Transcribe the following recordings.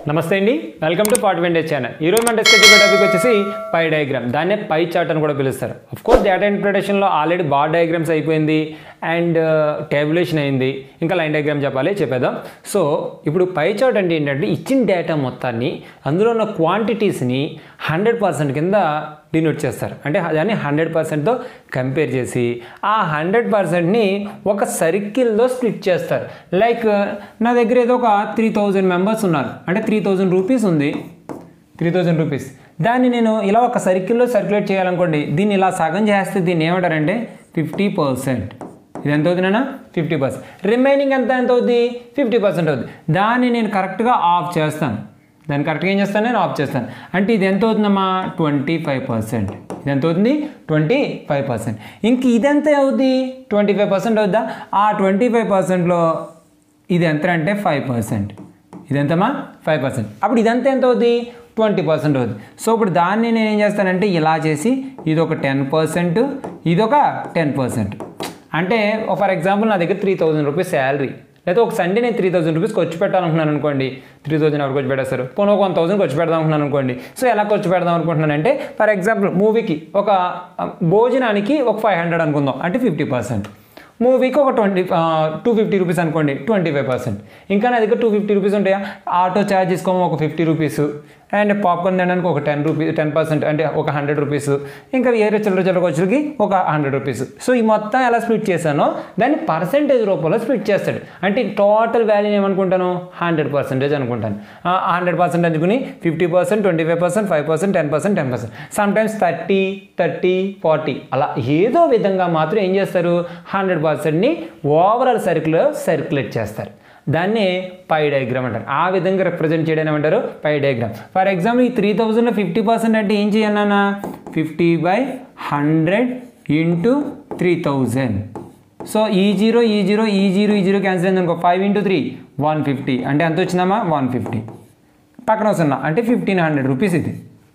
నమస్తే అండి welcome to పార్ట్ వెండే ఛానల్ ఈరోజు మన డిస్కస్ చేసే టాపిక్ వచ్చేసి పై డయాగ్రామ్ దాన్నే పై చార్ట్ అని కూడా పిలుస్తారు అఫ్ కోర్స్ డేటా ఇంటర్ప్రిటేషన్లో ఆల్రెడీ బార్ డయాగ్రామ్స్ అయిపోయింది అండ్ టేబులేషన్ అయింది ఇంకా లైన్ డయాగ్రామ్ చెప్పాలి చెప్పేద్దాం సో ఇప్పుడు పై చార్ట్ అంటే ఏంటంటే ఇచ్చిన డేటా మొత్తాన్ని అందులో ఉన్న క్వాంటిటీస్ని హండ్రెడ్ పర్సెంట్ కింద డినోట్ చేస్తారు అంటే దాన్ని హండ్రెడ్ పర్సెంట్తో కంపేర్ చేసి ఆ హండ్రెడ్ పర్సెంట్ని ఒక సర్కిల్లో స్ప్లిట్ చేస్తారు లైక్ నా దగ్గర ఏదో ఒక త్రీ థౌజండ్ మెంబర్స్ ఉన్నారు అంటే త్రీ థౌజండ్ రూపీస్ ఉంది త్రీ థౌజండ్ రూపీస్ దాన్ని నేను ఇలా ఒక సర్కిల్లో సర్క్యులేట్ చేయాలనుకోండి దీన్ని ఇలా సగం చేస్తే దీన్ని ఏమంటారంటే ఫిఫ్టీ పర్సెంట్ ఇది ఎంత అవుతుందన్నా ఫిఫ్టీ పర్సెంట్ రిమైనింగ్ ఎంత ఎంత అవుద్ది ఫిఫ్టీ పర్సెంట్ అవుతుంది దాన్ని నేను కరెక్ట్గా ఆఫ్ చేస్తాను దాన్ని కరెక్ట్గా ఏం చేస్తాను నేను ఆఫ్ చేస్తాను అంటే ఇది ఎంత అవుతుందమ్మా ట్వంటీ ఫైవ్ పర్సెంట్ ఇది ఎంత అవుతుంది ట్వంటీ ఫైవ్ పర్సెంట్ ఇంక ఇదెంత అవుద్ది ట్వంటీ ఫైవ్ పర్సెంట్ అవుద్దా ఆ ట్వంటీ ఫైవ్ పర్సెంట్లో ఇది ఎంత అంటే ఫైవ్ పర్సెంట్ ఇదెంతమా ఫైవ్ పర్సెంట్ అప్పుడు ఇదంతా ఎంత అవుద్ది ట్వంటీ పర్సెంట్ అవుద్ది సో ఇప్పుడు దాన్ని నేను ఏం చేస్తానంటే ఇలా చేసి ఇది ఒక టెన్ పర్సెంట్ ఇది ఒక టెన్ పర్సెంట్ అంటే ఫర్ ఎగ్జాంపుల్ నా దగ్గర త్రీ థౌజండ్ రూపీస్ శాలరీ లేదా ఒక సండే నేను త్రీ థౌసండ్ రూపీస్ ఖర్చు పెట్టాలనుకున్నాను అనుకోండి త్రీ థౌసండ్ ఎవరు ఖర్చు పెట్టేస్తారు పోనీ ఒక వన్ థౌసండ్ ఖర్చు పెడదాం అనుకున్నాను అనుకోండి సో ఎలా ఖర్చు పెడదాం అనుకుంటున్నానంటే ఫర్ ఎగ్జాంపుల్ మూవీకి ఒక ఆ, భోజనానికి ఒక ఫైవ్ హండ్రెడ్ అనుకుందాం అంటే ఫిఫ్టీ పర్సెంట్ మూవీకి ఒక ట్వంటీ టూ ఫిఫ్టీ రూపీస్ అనుకోండి ట్వంటీ ఫైవ్ పర్సెంట్ ఇంకా నా దగ్గర టూ ఫిఫ్టీ రూపీస్ ఉంటాయా ఆటో ఛార్జ్ తీసుకోమో ఒక ఫిఫ్టీ రూపీస్ అండ్ పాప్కార్న్ తినడానికి ఒక టెన్ రూపీస్ టెన్ పర్సెంట్ అంటే ఒక హండ్రెడ్ రూపీస్ ఇంకా వేరే చిల్లర చిల్లర వచ్చరికి ఒక హండ్రెడ్ రూపీస్ సో ఈ మొత్తం ఎలా స్ప్లిట్ చేశానో దాన్ని పర్సెంటేజ్ రూపంలో స్ప్లిట్ చేస్తాడు అంటే టోటల్ వాల్యూ ఏమనుకుంటాను హండ్రెడ్ పర్సెంటేజ్ అనుకుంటాను హండ్రెడ్ పర్సెంట్ అనుకుని fifty percent twenty five percent five percent ten percent ten percent some times thirty thirty forty అలా ఏదో విధంగా మాత్రం ఏం చేస్తారు హండ్రెడ్ పర్సెంట్ని ఓవరాల్ సర్కిల్లో సర్క్యులేట్ చేస్తారు దాన్ని పై డయాగ్రామ్ అంటారు ఆ విధంగా రిప్రజెంట్ చేయడం ఏమంటారు పై డయాగ్రామ్ ఫర్ ఎగ్జాంపుల్ ఈ త్రీ థౌజండ్లో ఫిఫ్టీ పర్సెంట్ అంటే ఏం చేయాలన్నా fifty by hundred into three thousand so ఈ జీరో ఈ జీరో ఈ జీరో ఈ జీరో క్యాన్సిల్ అయింది అనుకో five into three one fifty అంటే ఎంత వచ్చిందమ్మా వన్ ఫిఫ్టీ పక్కన వస్తున్నా అంటే ఫిఫ్టీన్ హండ్రెడ్ రూపీస్ ఇది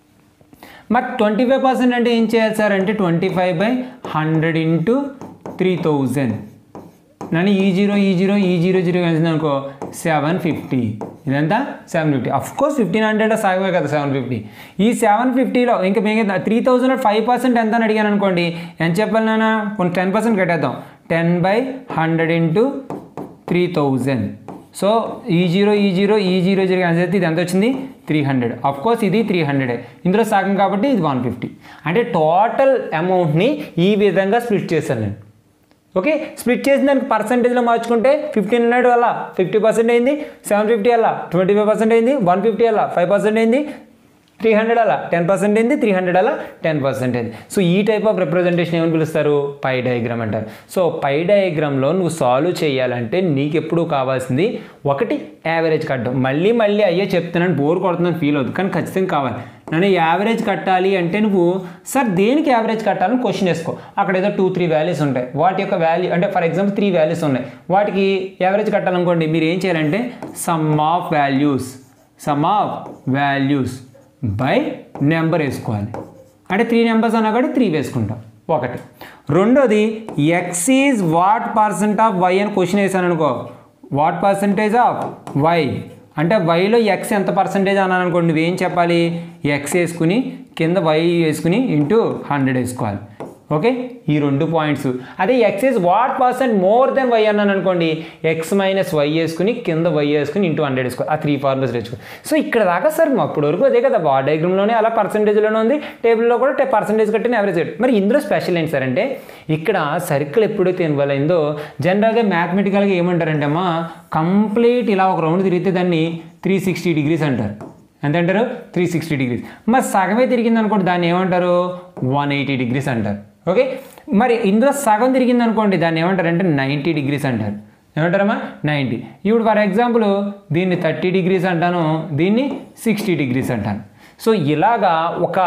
మరి ట్వంటీ ఫైవ్ పర్సెంట్ అంటే ఏం చేయాలి సార్ అంటే twenty five by hundred into three thousand నన్ను ఈ జీరో ఈ జీరో ఈ జీరో జీరో కలిసింది అనుకో సెవెన్ ఫిఫ్టీ ఇదంతా seven fifty of course fifteen hundred సాగవే కదా సెవెన్ ఫిఫ్టీ ఈ సెవెన్ ఫిఫ్టీలో ఇంకా మిగతా త్రీ థౌజండ్ ఫైవ్ పర్సెంట్ ఎంత అని అడిగాను అనుకోండి ఎంత చెప్పాలి నాన్న కొన్ని టెన్ పర్సెంట్ కట్టేద్దాం ten by hundred into three thousand so ఈ జీరో ఈ జీరో ఈ జీరో జీరో క్యాన్సిల్ అయితే ఇది ఎంత వచ్చింది త్రీ హండ్రెడ్ అఫ్ కోర్స్ ఇది త్రీ హండ్రెడే ఇందులో సగం కాబట్టి ఇది వన్ ఫిఫ్టీ అంటే టోటల్ అమౌంట్ని ఈ విధంగా స్ప్లిట్ చేశాను నేను ఓకే స్ప్లిట్ చేసిన దానికి పర్సంటేజ్లో మార్చుకుంటే ఫిఫ్టీన్ హండ్రెడ్ వల్ల ఫిఫ్టీ పర్సెంట్ అయింది సెవెన్ ఫిఫ్టీ అలా ట్వంటీ ఫైవ్ పర్సెంట్ అయింది వన్ ఫిఫ్టీ అలా ఫైవ్ పర్సెంట్ అయింది త్రీ హండ్రెడ్ అలా టెన్ పర్సెంట్ అయింది త్రీ హండ్రెడ్ అలా టెన్ పర్సెంట్ అయింది సో ఈ టైప్ ఆఫ్ రిప్రజెంటేషన్ ఏమని పిలుస్తారు పై డయాగ్రామ్ అంటారు సో పై డయాగ్రామ్లో నువ్వు సాల్వ్ చేయాలంటే నీకు ఎప్పుడు కావాల్సింది ఒకటి యావరేజ్ కట్టడం మళ్ళీ మళ్ళీ అయ్యే చెప్తున్నాను బోర్ కొడుతుందని ఫీల్ అవుతుంది కానీ ఖచ్చితంగా కావాలి నన్ను యావరేజ్ కట్టాలి అంటే నువ్వు సార్ దేనికి యావరేజ్ కట్టాలని క్వశ్చన్ వేసుకో అక్కడ ఏదో టూ త్రీ వాల్యూస్ ఉంటాయి వాటి యొక్క వాల్యూ అంటే ఫర్ ఎగ్జాంపుల్ త్రీ వాల్యూస్ ఉన్నాయి వాటికి యావరేజ్ కట్టాలనుకోండి మీరు ఏం చేయాలంటే sum of values sum of values by number వేసుకోవాలి అంటే త్రీ నెంబర్స్ అన్నా కూడా త్రీ వేసుకుంటాం ఒకటి రెండోది X is what percent of Y అని క్వశ్చన్ వేసాను అనుకో వాట్ పర్సంటేజ్ ఆఫ్ వై అంటే వైలో ఎక్స్ ఎంత పర్సంటేజ్ అన్నాను అనుకోండి నువ్వేం చెప్పాలి ఎక్స్ వేసుకుని కింద వై వేసుకుని ఇంటూ హండ్రెడ్ వేసుకోవాలి ఓకే ఈ రెండు పాయింట్స్ అదే X is what percent more than Y అన్నాను అనుకోండి ఎక్స్ మైనస్ వై వేసుకుని కింద వై వేసుకుని ఇంటూ హండ్రెడ్ వేసుకోవాలి ఆ త్రీ ఫార్ములాస్ తెచ్చుకో సో ఇక్కడ దాకా సార్ అప్పటి వరకు అదే కదా బార్ డయాగ్రామ్లోనే అలా పర్సంటేజ్లోనే ఉంది టేబుల్లో కూడా పర్సంటేజ్ కట్టిన యావరేజ్ కట్టి మరి ఇందులో స్పెషల్ ఏంటి సార్ అంటే ఇక్కడ సర్కిల్ ఎప్పుడైతే ఇన్వాల్వ్ అయిందో జనరల్గా మ్యాథమెటికల్గా ఏమంటారంటే అమ్మా కంప్లీట్ ఇలా ఒక రౌండ్ తిరిగితే దాన్ని త్రీ సిక్స్టీ డిగ్రీస్ అంటారు ఎంత అంటారు త్రీ సిక్స్టీ డిగ్రీస్ మరి సగమే తిరిగింది అనుకోండి దాన్ని ఏమంటారు వన్ ఎయిటీ డిగ్రీస్ అంటారు ఓకే మరి ఇందులో సగం తిరిగింది అనుకోండి దాన్ని ఏమంటారు అంటే నైంటీ డిగ్రీస్ అంటారు ఏమంటారమ్మా నైంటీ ఇప్పుడు ఫర్ ఎగ్జాంపుల్ దీన్ని థర్టీ డిగ్రీస్ అంటాను దీన్ని సిక్స్టీ డిగ్రీస్ అంటాను సో ఇలాగా ఒక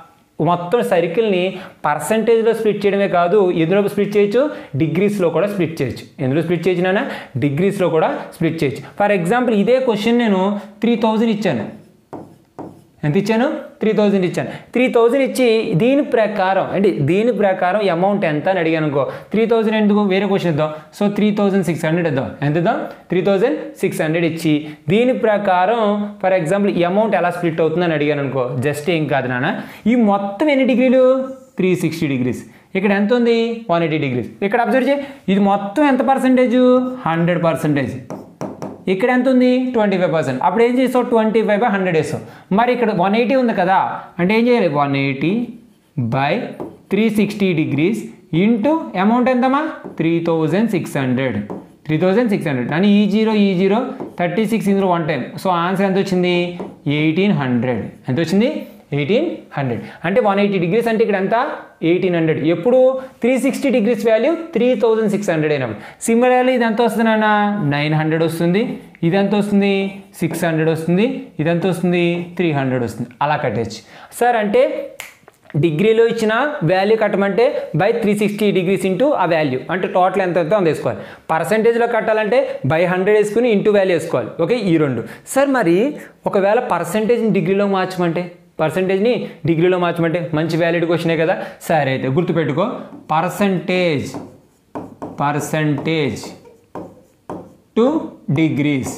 మొత్తం సర్కిల్ని పర్సంటేజ్లో స్ప్లిట్ చేయడమే కాదు ఎందులో స్ప్లిట్ చేయొచ్చు డిగ్రీస్లో కూడా స్ప్లిట్ చేయొచ్చు ఎందులో స్ప్లిట్ చేయొచ్చునా డిగ్రీస్లో కూడా స్ప్లిట్ చేయొచ్చు ఫర్ ఎగ్జాంపుల్ ఇదే క్వశ్చన్ నేను త్రీ థౌజండ్ ఇచ్చాను ఎంత ఇచ్చాను త్రీ థౌజండ్ ఇచ్చాను త్రీ థౌజండ్ ఇచ్చి దీని ప్రకారం అంటే దీని ప్రకారం అమౌంట్ ఎంత అని అడిగాను అనుకో త్రీ థౌజండ్ ఎందుకు వేరే క్వశ్చన్ ఇద్దాం so three thousand six hundred ఇద్దాం ఎంత ఇద్దాం త్రీ థౌజండ్ సిక్స్ హండ్రెడ్ ఇచ్చి దీని ప్రకారం ఫర్ ఎగ్జాంపుల్ ఈ అమౌంట్ ఎలా స్ప్లిట్ అవుతుందని అడిగాను అనుకో జస్ట్ ఏం కాదు నాన్న ఈ మొత్తం ఎన్ని డిగ్రీలు త్రీ సిక్స్టీ డిగ్రీస్ ఇక్కడ ఎంత ఉంది వన్ ఎయిటీ డిగ్రీస్ ఇక్కడ అబ్జర్వ్ చేయి ఇది మొత్తం ఎంత పర్సెంటేజ్ హండ్రెడ్ పర్సెంటేజ్ ఇక్కడ ఎంత ఉంది ట్వంటీ ఫైవ్ పర్సెంట్ అప్పుడు ఏం చేస్తావు ట్వంటీ ఫైవ్ బై హండ్రెడ్ వేస్తావు మరి ఇక్కడ వన్ ఎయిటీ ఉంది కదా అంటే ఏం చేయాలి one eighty by three sixty degrees into amount ఎంతమా three thousand six hundred three thousand six hundred అని ఈ జీరో ఈ జీరో థర్టీ సిక్స్ ఇందులో వన్ టైం సో ఆన్సర్ ఎంత వచ్చింది ఎయిటీన్ హండ్రెడ్ ఎంత వచ్చింది ఎయిటీన్ హండ్రెడ్ అంటే వన్ ఎయిటీ డిగ్రీస్ అంటే ఇక్కడ ఎంత ఎయిటీన్ హండ్రెడ్ ఎప్పుడు three sixty degrees value three thousand six hundred అయినప్పుడు సిమిలర్లీ ఇది ఎంత వస్తుంది నాన్న నైన్ హండ్రెడ్ వస్తుంది ఇది ఎంత వస్తుంది సిక్స్ హండ్రెడ్ వస్తుంది ఇది ఎంత వస్తుంది త్రీ హండ్రెడ్ వస్తుంది అలా కట్టచ్చు సార్ అంటే డిగ్రీలో ఇచ్చిన వాల్యూ కట్టమంటే by three sixty degrees into ఆ వాల్యూ అంటే టోటల్ ఎంత అవుతుందో అంత వేసుకోవాలి పర్సంటేజ్లో కట్టాలంటే బై హండ్రెడ్ వేసుకుని ఇంటూ వాల్యూ వేసుకోవాలి ఓకే ఈ రెండు సార్ మరి ఒకవేళ పర్సంటేజ్ని డిగ్రీలో మార్చమంటే పర్సంటేజ్ని డిగ్రీలో మార్చమంటే మంచి వ్యాలిడ్ క్వశ్చనే కదా సరే అయితే గుర్తుపెట్టుకో percentage percentage to degrees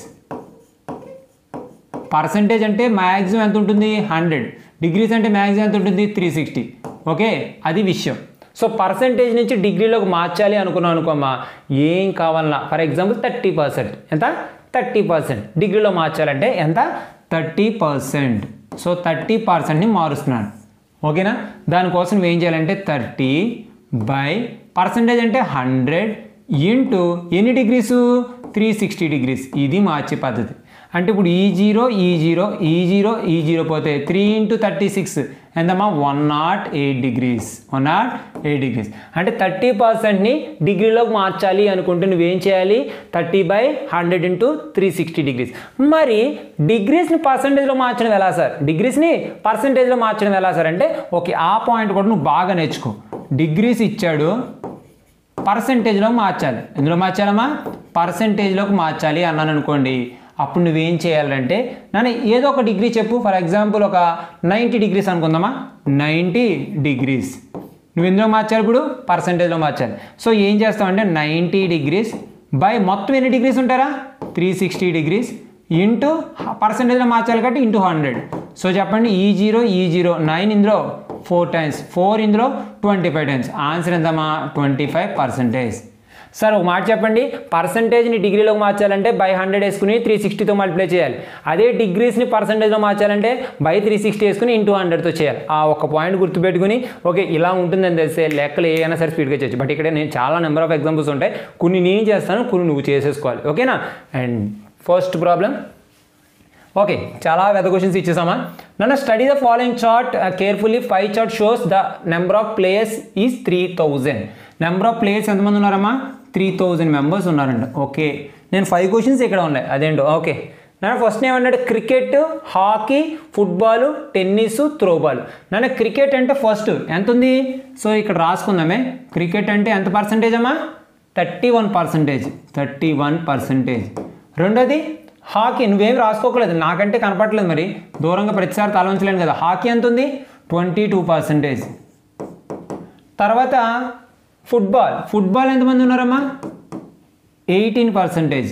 percentage అంటే మ్యాక్సిమం ఎంత ఉంటుంది హండ్రెడ్ డిగ్రీస్ అంటే మ్యాక్సిమం ఎంత ఉంటుంది త్రీ సిక్స్టీ ఓకే అది విషయం సో పర్సంటేజ్ నుంచి డిగ్రీలోకి మార్చాలి అనుకున్నాం అనుకోమ్మా ఏం కావాలన్నా ఫర్ ఎగ్జాంపుల్ థర్టీ పర్సెంట్ ఎంత థర్టీ పర్సెంట్ డిగ్రీలో మార్చాలంటే ఎంత థర్టీ పర్సెంట్ సో థర్టీ పర్సెంట్ని మారుస్తున్నాను ఓకేనా దానికోసం నువ్వు ఏం చేయాలంటే థర్టీ బై పర్సంటేజ్ అంటే హండ్రెడ్ ఇంటూ ఎన్ని డిగ్రీసు త్రీ సిక్స్టీ డిగ్రీస్ ఇది మార్చే పద్ధతి అంటే ఇప్పుడు ఈ జీరో ఈ జీరో ఈ జీరో ఈ జీరో పోతే త్రీ ఇంటూ థర్టీ సిక్స్ ఎంతమ్మా one nought eight degrees one nought eight degrees అంటే థర్టీ పర్సెంట్ని డిగ్రీలోకి మార్చాలి అనుకుంటే నువ్వేం చేయాలి thirty by hundred into three sixty degrees మరి డిగ్రీస్ని పర్సంటేజ్లో మార్చడం ఎలా సార్ డిగ్రీస్ని పర్సంటేజ్లో మార్చడం ఎలా సార్ అంటే ఓకే ఆ పాయింట్ కూడా నువ్వు బాగా నేర్చుకో డిగ్రీస్ ఇచ్చాడు పర్సంటేజ్లో మార్చాలి ఎందులో మార్చాలమ్మా పర్సంటేజ్లోకి మార్చాలి అన్నాను అనుకోండి అప్పుడు నువ్వేం చేయాలంటే నన్ను ఏదో ఒక డిగ్రీ చెప్పు ఫర్ ఎగ్జాంపుల్ ఒక నైంటీ డిగ్రీస్ అనుకుందామా నైంటీ డిగ్రీస్ నువ్వు ఎందులో మార్చాలి ఇప్పుడు పర్సంటేజ్లో మార్చాలి సో ఏం చేస్తావంటే నైంటీ డిగ్రీస్ బై మొత్తం ఎన్ని డిగ్రీస్ ఉంటారా త్రీ సిక్స్టీ డిగ్రీస్ ఇంటూ పర్సంటేజ్లో మార్చాలి కాబట్టి ఇంటూ హండ్రెడ్ సో చెప్పండి ఈ జీరో ఈ జీరో నైన్ ఇందులో ఫోర్ టైమ్స్ ఫోర్ ఇందులో ట్వంటీ ఫైవ్ టైమ్స్ ఆన్సర్ ఎంతమా ట్వంటీ ఫైవ్ పర్సెంటేజ్ సార్ ఒక మాట చెప్పండి పర్సంటేజ్ని డిగ్రీలోకి మార్చాలంటే బై హండ్రెడ్ వేసుకుని త్రీ సిక్స్టీతో మల్టిప్లై చేయాలి అదే డిగ్రీస్ని పర్సంటేజ్లో మార్చాలంటే బై త్రీ సిక్స్టీ వేసుకుని ఇంటూ హండ్రెడ్తో చేయాలి ఆ ఒక పాయింట్ గుర్తుపెట్టుకుని ఓకే ఇలా ఉంటుందని తెలిస్తే లెక్కలు ఏమైనా సరే స్పీడ్గా చేయొచ్చు బట్ ఇక్కడ నేను చాలా నెంబర్ ఆఫ్ ఎగ్జాంపుల్స్ ఉంటాయి కొన్ని నేను చేస్తాను కొన్ని నువ్వు చేసేసుకోవాలి ఓకేనా అండ్ ఫస్ట్ ప్రాబ్లం ఓకే చాలా వెద క్వశ్చన్స్ ఇచ్చేసామా నన్ను study the following chart carefully five chart shows the number of players is three thousand number of players ఎంతమంది ఉన్నారమ్మా త్రీ థౌజండ్ మెంబర్స్ ఉన్నారండి ఓకే నేను ఫైవ్ క్వశ్చన్స్ ఇక్కడ ఉన్నాయి అదేంటో ఓకే నన్ను ఫస్ట్ ఏమన్నాడు cricket hockey football tennis throwball నన్ను క్రికెట్ అంటే ఫస్ట్ ఎంత ఉంది సో ఇక్కడ రాసుకుందామే క్రికెట్ అంటే ఎంత పర్సంటేజ్ అమ్మా thirty one percentage thirty one percentage రెండోది హాకీ నువ్వేం రాసుకోకలేదు నాకంటే కనపడలేదు మరి దూరంగా ప్రతిసారి తల ఉంచలేను కదా హాకీ ఎంత ఉంది ట్వంటీ టూ పర్సంటేజ్ తర్వాత ఫుట్బాల్ ఫుట్బాల్ ఎంతమంది ఉన్నారమ్మా eighteen percentage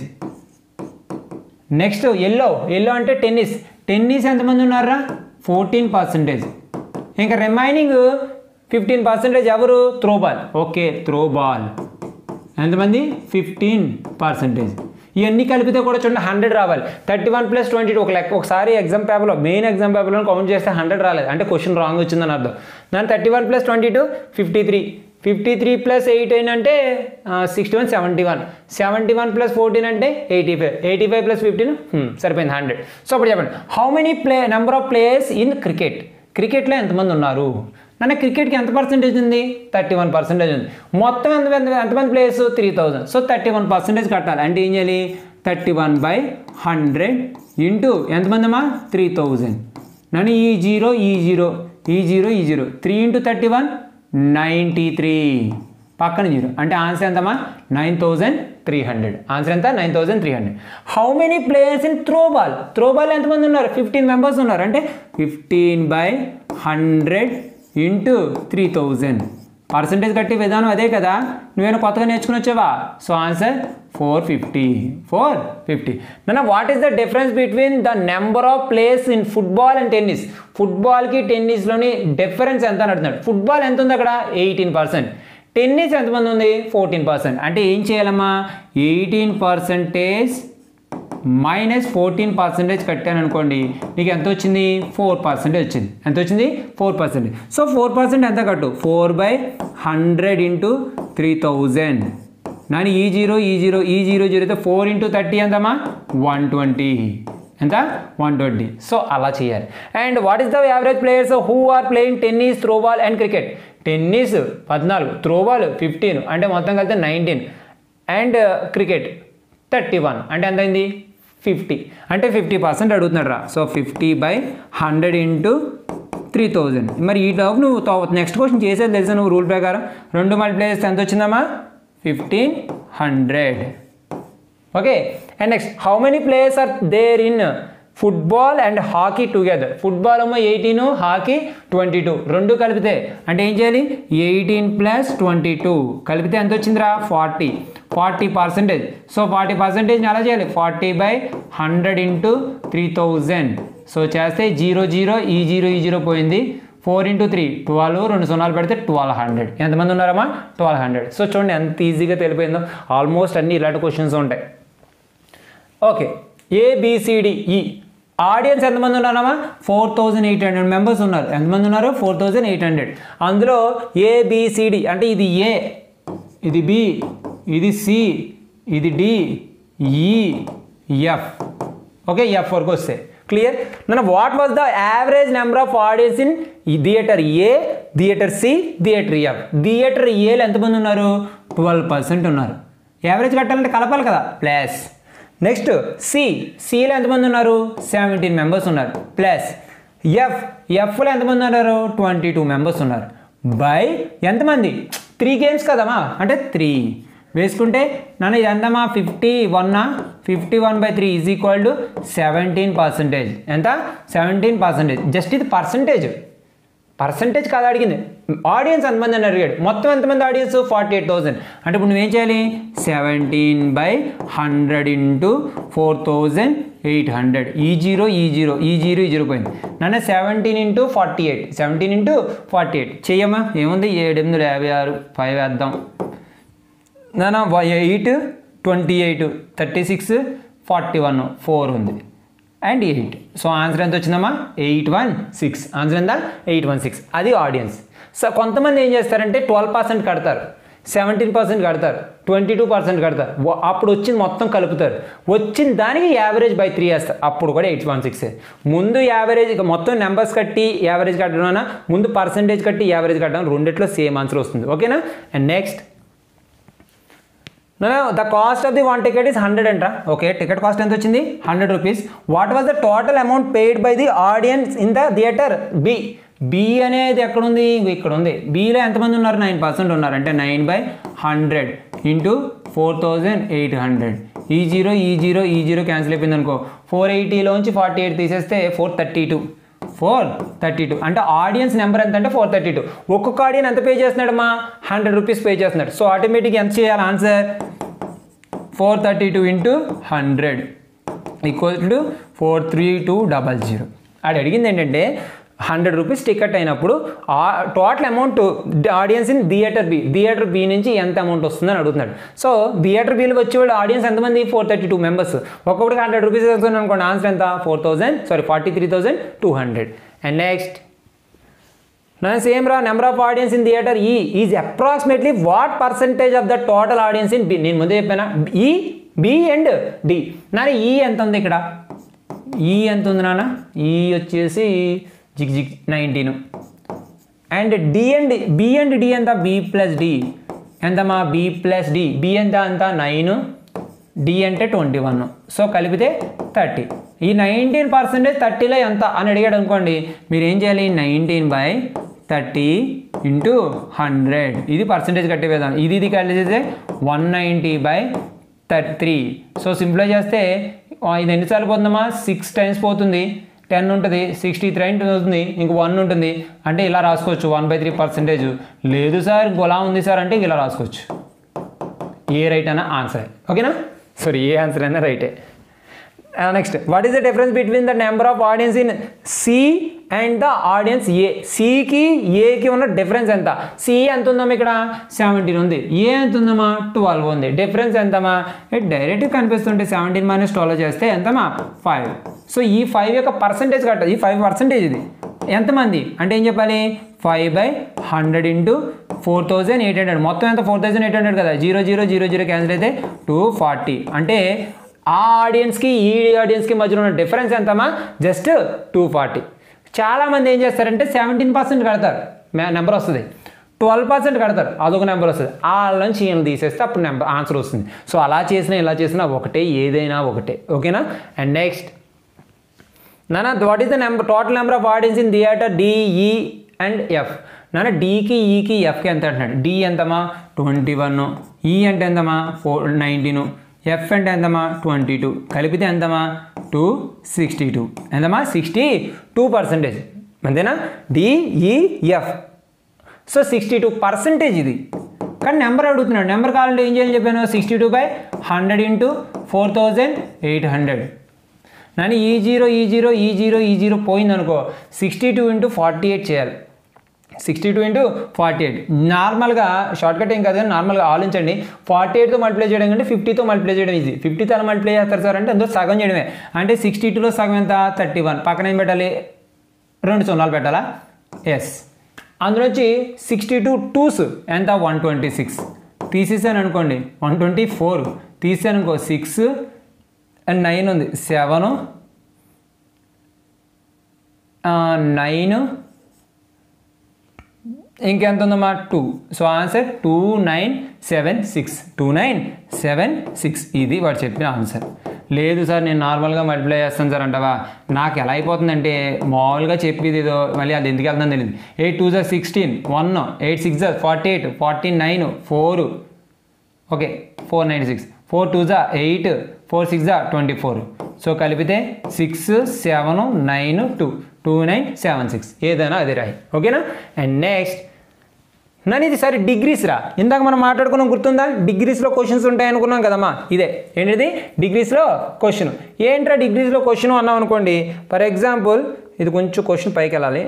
next yellow yellow అంటే టెన్నిస్ టెన్నిస్ ఎంతమంది ఉన్నారా ఫోర్టీన్ పర్సంటేజ్ ఇంకా రిమైనింగ్ ఫిఫ్టీన్ పర్సెంటేజ్ ఎవరు త్రోబాల్ ఓకే త్రోబాల్ ఎంతమంది ఫిఫ్టీన్ పర్సెంటేజ్ ఇవన్నీ కలిపితే కూడా చూడండి హండ్రెడ్ రావాలి thirty one plus twenty two ఒక లెక్క ఒకసారి ఎగ్జామ్ పేపర్లో మెయిన్ ఎగ్జామ్ పేపర్లో కౌంట్ చేస్తే హండ్రెడ్ రాలేదు అంటే క్వశ్చన్ రాంగ్ వచ్చిందని అర్థం దాని thirty one plus twenty two fifty three fifty three plus eight అంటే sixty one seventy one seventy one plus fourteen అంటే eighty five eighty five plus fifteen సరిపోయింది హండ్రెడ్ సో అప్పుడు చెప్పండి how many play number of players in cricket క్రికెట్లో ఎంతమంది ఉన్నారు నన్ను క్రికెట్కి ఎంత పర్సెంటేజ్ ఉంది థర్టీ వన్ పర్సెంటేజ్ ఉంది మొత్తం ఎంత ఎంత ఎంతమంది players three thousand so thirty one percentage కట్టాలి అంటే ఏం చేయాలి thirty one by hundred into ఎంతమంది అమ్మా త్రీ థౌజండ్ నన్ను ఈ జీరో ఈ జీరో ఈ జీరో ఈ zero three into thirty one ninety three పక్కన జీరో అంటే ఆన్సర్ ఎంతమ్మా nine thousand three hundred answer ఎంత nine thousand three hundred how many players in throw ball throw ball ఎంతమంది ఉన్నారు ఫిఫ్టీన్ మెంబర్స్ ఉన్నారు అంటే fifteen by hundred into three thousand percentage కట్టి విధానం అదే కదా నువ్వేనా కొత్తగా నేర్చుకుని వచ్చావా so answer four fifty four fifty నన్న what is the difference between the number of players in football and tennis ఫుట్బాల్కి టెన్నిస్లోని డిఫరెన్స్ ఎంత అని అడుగుతున్నాడు ఫుట్బాల్ ఎంత ఉంది అక్కడ ఎయిటీన్ పర్సెంట్ టెన్నిస్ ఎంతమంది ఉంది ఫోర్టీన్ పర్సెంట్ అంటే ఏం చేయాలమ్మా eighteen percentage minus fourteen percentage కట్టాను అనుకోండి నీకు ఎంత వచ్చింది ఫోర్ పర్సెంటేజ్ వచ్చింది ఎంత వచ్చింది four percentage so four percent ఎంత కట్టు four by hundred into three thousand నాని ఈ జీరో ఈ జీరో ఈ జీరో జీరో అయితే ఫోర్ ఇంటూ థర్టీ ఎంతమ్మా వన్ ట్వంటీ ఎంత వన్ ట్వంటీ సో అలా చేయాలి and what is the average players who are playing tennis throwball and cricket tennis పద్నాలుగు త్రోబాల్ ఫిఫ్టీన్ అంటే మొత్తం కలిపితే nineteen and cricket thirty one అంటే ఎంత అయింది ఫిఫ్టీ అంటే ఫిఫ్టీ పర్సెంట్ అడుగుతున్నాడు రా so fifty by hundred into three thousand మరి ఈ టాప్ నువ్వు నెక్స్ట్ క్వశ్చన్ చేసేది తెలుసా నువ్వు రూల్ ప్రకారం రెండు మల్టిప్లై చేస్తే ఎంత వచ్చిందమ్మా fifteen hundred okay and next how many players are there in football and hockey together football ఏమో ఎయిటీన్ హాకీ ట్వంటీ టూ రెండు కలిపితే అంటే ఏం చేయాలి ఎయిటీన్ ప్లస్ ట్వంటీ టూ కలిపితే ఎంత వచ్చిందిరా forty forty percentage so forty percentage ఎలా చేయాలి forty by hundred into three thousand so చేస్తే జీరో జీరో ఈ జీరో ఈ జీరో పోయింది ఫోర్ ఇంటూ త్రీ ట్వెల్వ్ రెండు సున్నాలు పెడితే ట్వెల్వ్ హండ్రెడ్ ఎంతమంది ఉన్నారమ్మా ట్వెల్వ్ హండ్రెడ్ సో చూడండి ఎంత ఈజీగా తెలిపోయిందో ఆల్మోస్ట్ అన్ని ఇలాంటి క్వశ్చన్స్ ఉంటాయి ఓకే ఏబిసిడిఈ ఆడియన్స్ ఎంతమంది ఉన్నారమ్మా four thousand eight hundred members ఉన్నారు ఎంతమంది ఉన్నారు ఫోర్ థౌజండ్ ఎయిట్ హండ్రెడ్ అందులో ఏబిసిడి అంటే ఇది ఏ ఇది బి ఇది సి ఇది డి ఈ ఎఫ్ ఓకే ఎఫ్ వరకు వస్తాయి క్లియర్ నన్ను what was the average number of audience in theatre A theatre C theatre F theatre ఏలు ఎంతమంది ఉన్నారు ట్వెల్వ్ పర్సెంట్ ఉన్నారు యావరేజ్ కట్టాలంటే కలపాలి కదా ప్లస్ నెక్స్ట్ సి సిలో ఎంతమంది ఉన్నారు సెవెంటీన్ మెంబర్స్ ఉన్నారు ప్లస్ ఎఫ్ ఎఫ్లో ఎంతమంది ఉన్నారు ట్వంటీ టూ మెంబర్స్ ఉన్నారు బై ఎంతమంది త్రీ గేమ్స్ కదమ్మా అంటే త్రీ వేసుకుంటే నన్ను ఎంతమా ఫిఫ్టీ వన్నా fifty one by three is equal to seventeen percentage ఎంత సెవెంటీన్ పర్సెంటేజ్ జస్ట్ ఇది పర్సంటేజ్ పర్సంటేజ్ కాదు అడిగింది ఆడియన్స్ ఎంతమంది అని అడిగాడు మొత్తం ఎంతమంది ఆడియన్స్ ఫార్టీ ఎయిట్ థౌసండ్ అంటే ఇప్పుడు నువ్వేం చేయాలి seventeen by hundred into four thousand eight hundred ఈ జీరో ఈ జీరో ఈ జీరో ఈ జీరో పోయింది నన్ను seventeen into forty eight seventeen into forty eight చెయ్యమ్మా ఏముంది ఏడు ఎనిమిది యాభై ఆరు ఫైవ్ వేద్దాం నా eight twenty eight thirty six forty one four ఉంది అండ్ ఎయిట్ సో ఆన్సర్ ఎంత వచ్చిందమ్మా ఎయిట్ వన్ సిక్స్ ఆన్సర్ ఎంత ఎయిట్ వన్ సిక్స్ అది ఆడియన్స్ సో కొంతమంది ఏం చేస్తారంటే ట్వెల్వ్ పర్సెంట్ కడతారు సెవెంటీన్ పర్సెంట్ కడతారు ట్వంటీ టూ పర్సెంట్ కడతారు వ- అప్పుడు వచ్చింది మొత్తం కలుపుతారు వచ్చిన దానికి యావరేజ్ బై త్రీ వేస్తారు అప్పుడు కూడా ఎయిట్ వన్ సిక్స్ ముందు యావరేజ్ ఇక మొత్తం నెంబర్స్ కట్టి యావరేజ్ కట్టడం అన్నా ముందు పర్సంటేజ్ కట్టి యావరేజ్ కట్టడం రెండిట్లో సేమ్ ఆన్సర్ వస్తుంది ఓకేనా and next the cost of the one ticket is hundred అంట ఓకే టికెట్ కాస్ట్ ఎంత వచ్చింది hundred rupees what was the total amount paid by the audience in the theatre B B అనేది ఎక్కడ ఉంది ఇంగో ఇక్కడ ఉంది బిలో ఎంతమంది ఉన్నారు నైన్ పర్సెంట్ ఉన్నారు అంటే nine by hundred into four thousand eight hundred ఈ జీరో ఈ జీరో ఈ జీరో క్యాన్సిల్ అయిపోయింది అనుకో ఫోర్ ఎయిటీలోంచి ఫార్టీ ఎయిట్ తీసేస్తే four thirty two four thirty two అంటే ఆడియన్స్ నెంబర్ ఎంత అంటే ఫోర్ థర్టీ టూ ఒక్కొక్క ఆడియన్ ఎంత పే చేస్తున్నాడమ్మా హండ్రెడ్ రూపీస్ పే చేస్తున్నాడు సో ఆటోమేటిక్గా ఎంత చేయాలి answer four thirty two into hundred equal to four three two double zero ఆడు అడిగింది ఏంటంటే హండ్రెడ్ రూపీస్ టికెట్ అయినప్పుడు ఆ total amount audience in theatre B theatre B నుంచి ఎంత అమౌంట్ వస్తుందని అడుగుతున్నాడు సో థియేటర్ బిల్ వచ్చేవాళ్ళు ఆడియన్స్ ఎంతమంది ఫోర్ థర్టీ టూ మెంబర్స్ ఒక్కొక్కటికి హండ్రెడ్ రూపీస్ వస్తుంది అనుకోండి ఆన్సర్ ఎంత four thousand sorry forty three thousand two hundred and next నా సేమ్ రా number of audience in theatre E is approximately what percentage of the total audience in B నేను ముందే చెప్పానా ఈ బి అండ్ డి నా ఈ ఎంత ఉంది ఇక్కడ ఈ ఎంత ఉంది నాన్న ఈ వచ్చేసి జిగ్ జిగ్ nineteen and D and B and D ఎంత బి ప్లస్ డి ఎంతమా బి ప్లస్ డి బి ఎంత అంత నైన్ డి అంటే ట్వంటీ వన్ సో కలిపితే థర్టీ ఈ నైన్టీన్ పర్సెంటేజ్ థర్టీలో ఎంత అని అడిగాడు అనుకోండి మీరు ఏం చేయాలి nineteen by thirty into hundred ఇది పర్సంటేజ్ కట్టే విధానం ఇది ఇది కలిసి చేస్తే one ninety by thirty three so simply చేస్తే ఆ, ఇది ఎన్నిసార్లు పోతుందమ్మా సిక్స్ టైమ్స్ పోతుంది టెన్ ఉంటుంది సిక్స్టీ త్రీ ఉంటుంది ఇంక వన్ ఉంటుంది అంటే ఇలా రాసుకోవచ్చు వన్ బై త్రీ పర్సెంటేజ్ లేదు సార్ ఇంకోలా ఉంది సార్ అంటే ఇంక ఇలా రాసుకోవచ్చు ఏ రైట్ అయినా ఆన్సర్ ఓకేనా సారీ ఏ ఆన్సర్ అయినా రైటే next what is the difference between the number of audience in C and the audience A సికి ఏకి ఉన్న డిఫరెన్స్ ఎంత సి ఎంత ఉందమ్మా ఇక్కడ సెవెంటీన్ ఉంది ఏ ఎంత ఉందమ్మా ట్వెల్వ్ ఉంది డిఫరెన్స్ ఎంతమ్మా డైరెక్ట్ కనిపిస్తుంటే సెవెంటీన్ మైనస్ ట్వెల్వ్ చేస్తే ఎంతమ్మా ఫైవ్ సో ఈ ఫైవ్ యొక్క పర్సంటేజ్ కట్ట ఈ ఫైవ్ పర్సంటేజ్ ఇది ఎంతమంది అంటే ఏం చెప్పాలి five by hundred into four thousand eight hundred మొత్తం ఎంత ఫోర్ థౌజండ్ ఎయిట్ హండ్రెడ్ కదా zero zero zero zero cancel అయితే టూ ఫార్టీ అంటే ఆ ఆడియన్స్కి ఈ ఆడియన్స్కి మధ్యలో ఉన్న డిఫరెన్స్ ఎంతమ్మా జస్ట్ టూ ఫార్టీ చాలామంది ఏం చేస్తారంటే సెవెంటీన్ పర్సెంట్ కడతారు నెంబర్ వస్తుంది ట్వెల్వ్ పర్సెంట్ కడతారు అదొక నెంబర్ వస్తుంది వాళ్ళ నుంచి ఈయన తీసేస్తే అప్పుడు నెంబర్ ఆన్సర్ వస్తుంది సో అలా చేసినా ఇలా చేసినా ఒకటే ఏదైనా ఒకటే ఓకేనా అండ్ నెక్స్ట్ నాన్న what is the number total number of audience in theatre D E and F నాన్న డీకి ఈకి ఎఫ్కి ఎంత అంటున్నాడు డి ఎంతమా ట్వంటీ వన్ ఈ అంటే ఎంతమా ఫోర్ నైన్టీన్ ఎఫ్ అంటే ఎంతమా ట్వంటీ టూ కలిపితే ఎంతమా టూ సిక్స్టీ టూ ఎంతమా సిక్స్టీ టూ పర్సెంటేజ్ అంతేనా D E F so sixty two percentage ఇది కానీ నెంబర్ అడుగుతున్నాడు నెంబర్ కావాలంటే ఏం చేయాలని చెప్పాను sixty two by hundred into four thousand eight hundred నాని ఈ జీరో ఈ జీరో ఈ జీరో ఈ జీరో పోయింది అనుకో sixty two into forty eight చేయాలి sixty two into forty eight నార్మల్గా షార్ట్ కట్ ఏం కాదు కానీ నార్మల్గా ఆలోచించండి ఫార్టీ ఎయిట్తో మల్టిప్లై చేయడం కంటే ఫిఫ్టీతో మల్టిప్లై చేయడం ఈజీ ఫిఫ్టీతో ఎలా మల్టిప్లై చేస్తారు సార్ అంటే అందులో సగం చేయడమే అంటే సిక్స్టీ టూలో సగం ఎంత థర్టీ వన్ పక్కన ఏం పెట్టాలి రెండు సున్నాలు పెట్టాలా ఎస్ అందులోంచి సిక్స్టీ టూ టూస్ ఎంత వన్ ట్వంటీ సిక్స్ తీసేసాను అనుకోండి వన్ ట్వంటీ ఫోర్ తీసాను అనుకో సిక్స్ అండ్ నైన్ ఉంది సెవెన్ నైన్ ఇంకెంత ఉందమ్మా two so answer two nine seven six two nine seven six ఇది వాడు చెప్పిన ఆన్సర్ లేదు సార్ నేను నార్మల్గా మల్టిప్లై చేస్తాను సార్ అంటావా నాకు ఎలా అయిపోతుందంటే మామూలుగా చెప్పేది ఏదో మళ్ళీ అది ఎందుకు వెళ్తుందని తెలియదు ఎయిట్ టూ జార్ సిక్స్టీన్ వన్ ఎయిట్ సిక్స్ జార్ forty eight forty nine four okay four nine six four two జా ఎయిట్ ఫోర్ సిక్స్ జా ట్వంటీ ఫోర్ సో కలిపితే six seven nine two two nine seven six ఏదైనా అది రాయి ఓకేనా and next నన్ను ఇది సరే డిగ్రీస్ రా ఇందాక మనం మాట్లాడుకున్నాం గుర్తుందా డిగ్రీస్లో క్వశ్చన్స్ ఉంటాయి అనుకున్నాం కదమ్మా ఇదే ఏంటిది డిగ్రీస్లో క్వశ్చన్ ఏంట్రా డిగ్రీస్లో క్వశ్చన్ అన్నాం అనుకోండి ఫర్ ఎగ్జాంపుల్ ఇది కొంచెం క్వశ్చన్ పైకి వెళ్ళాలి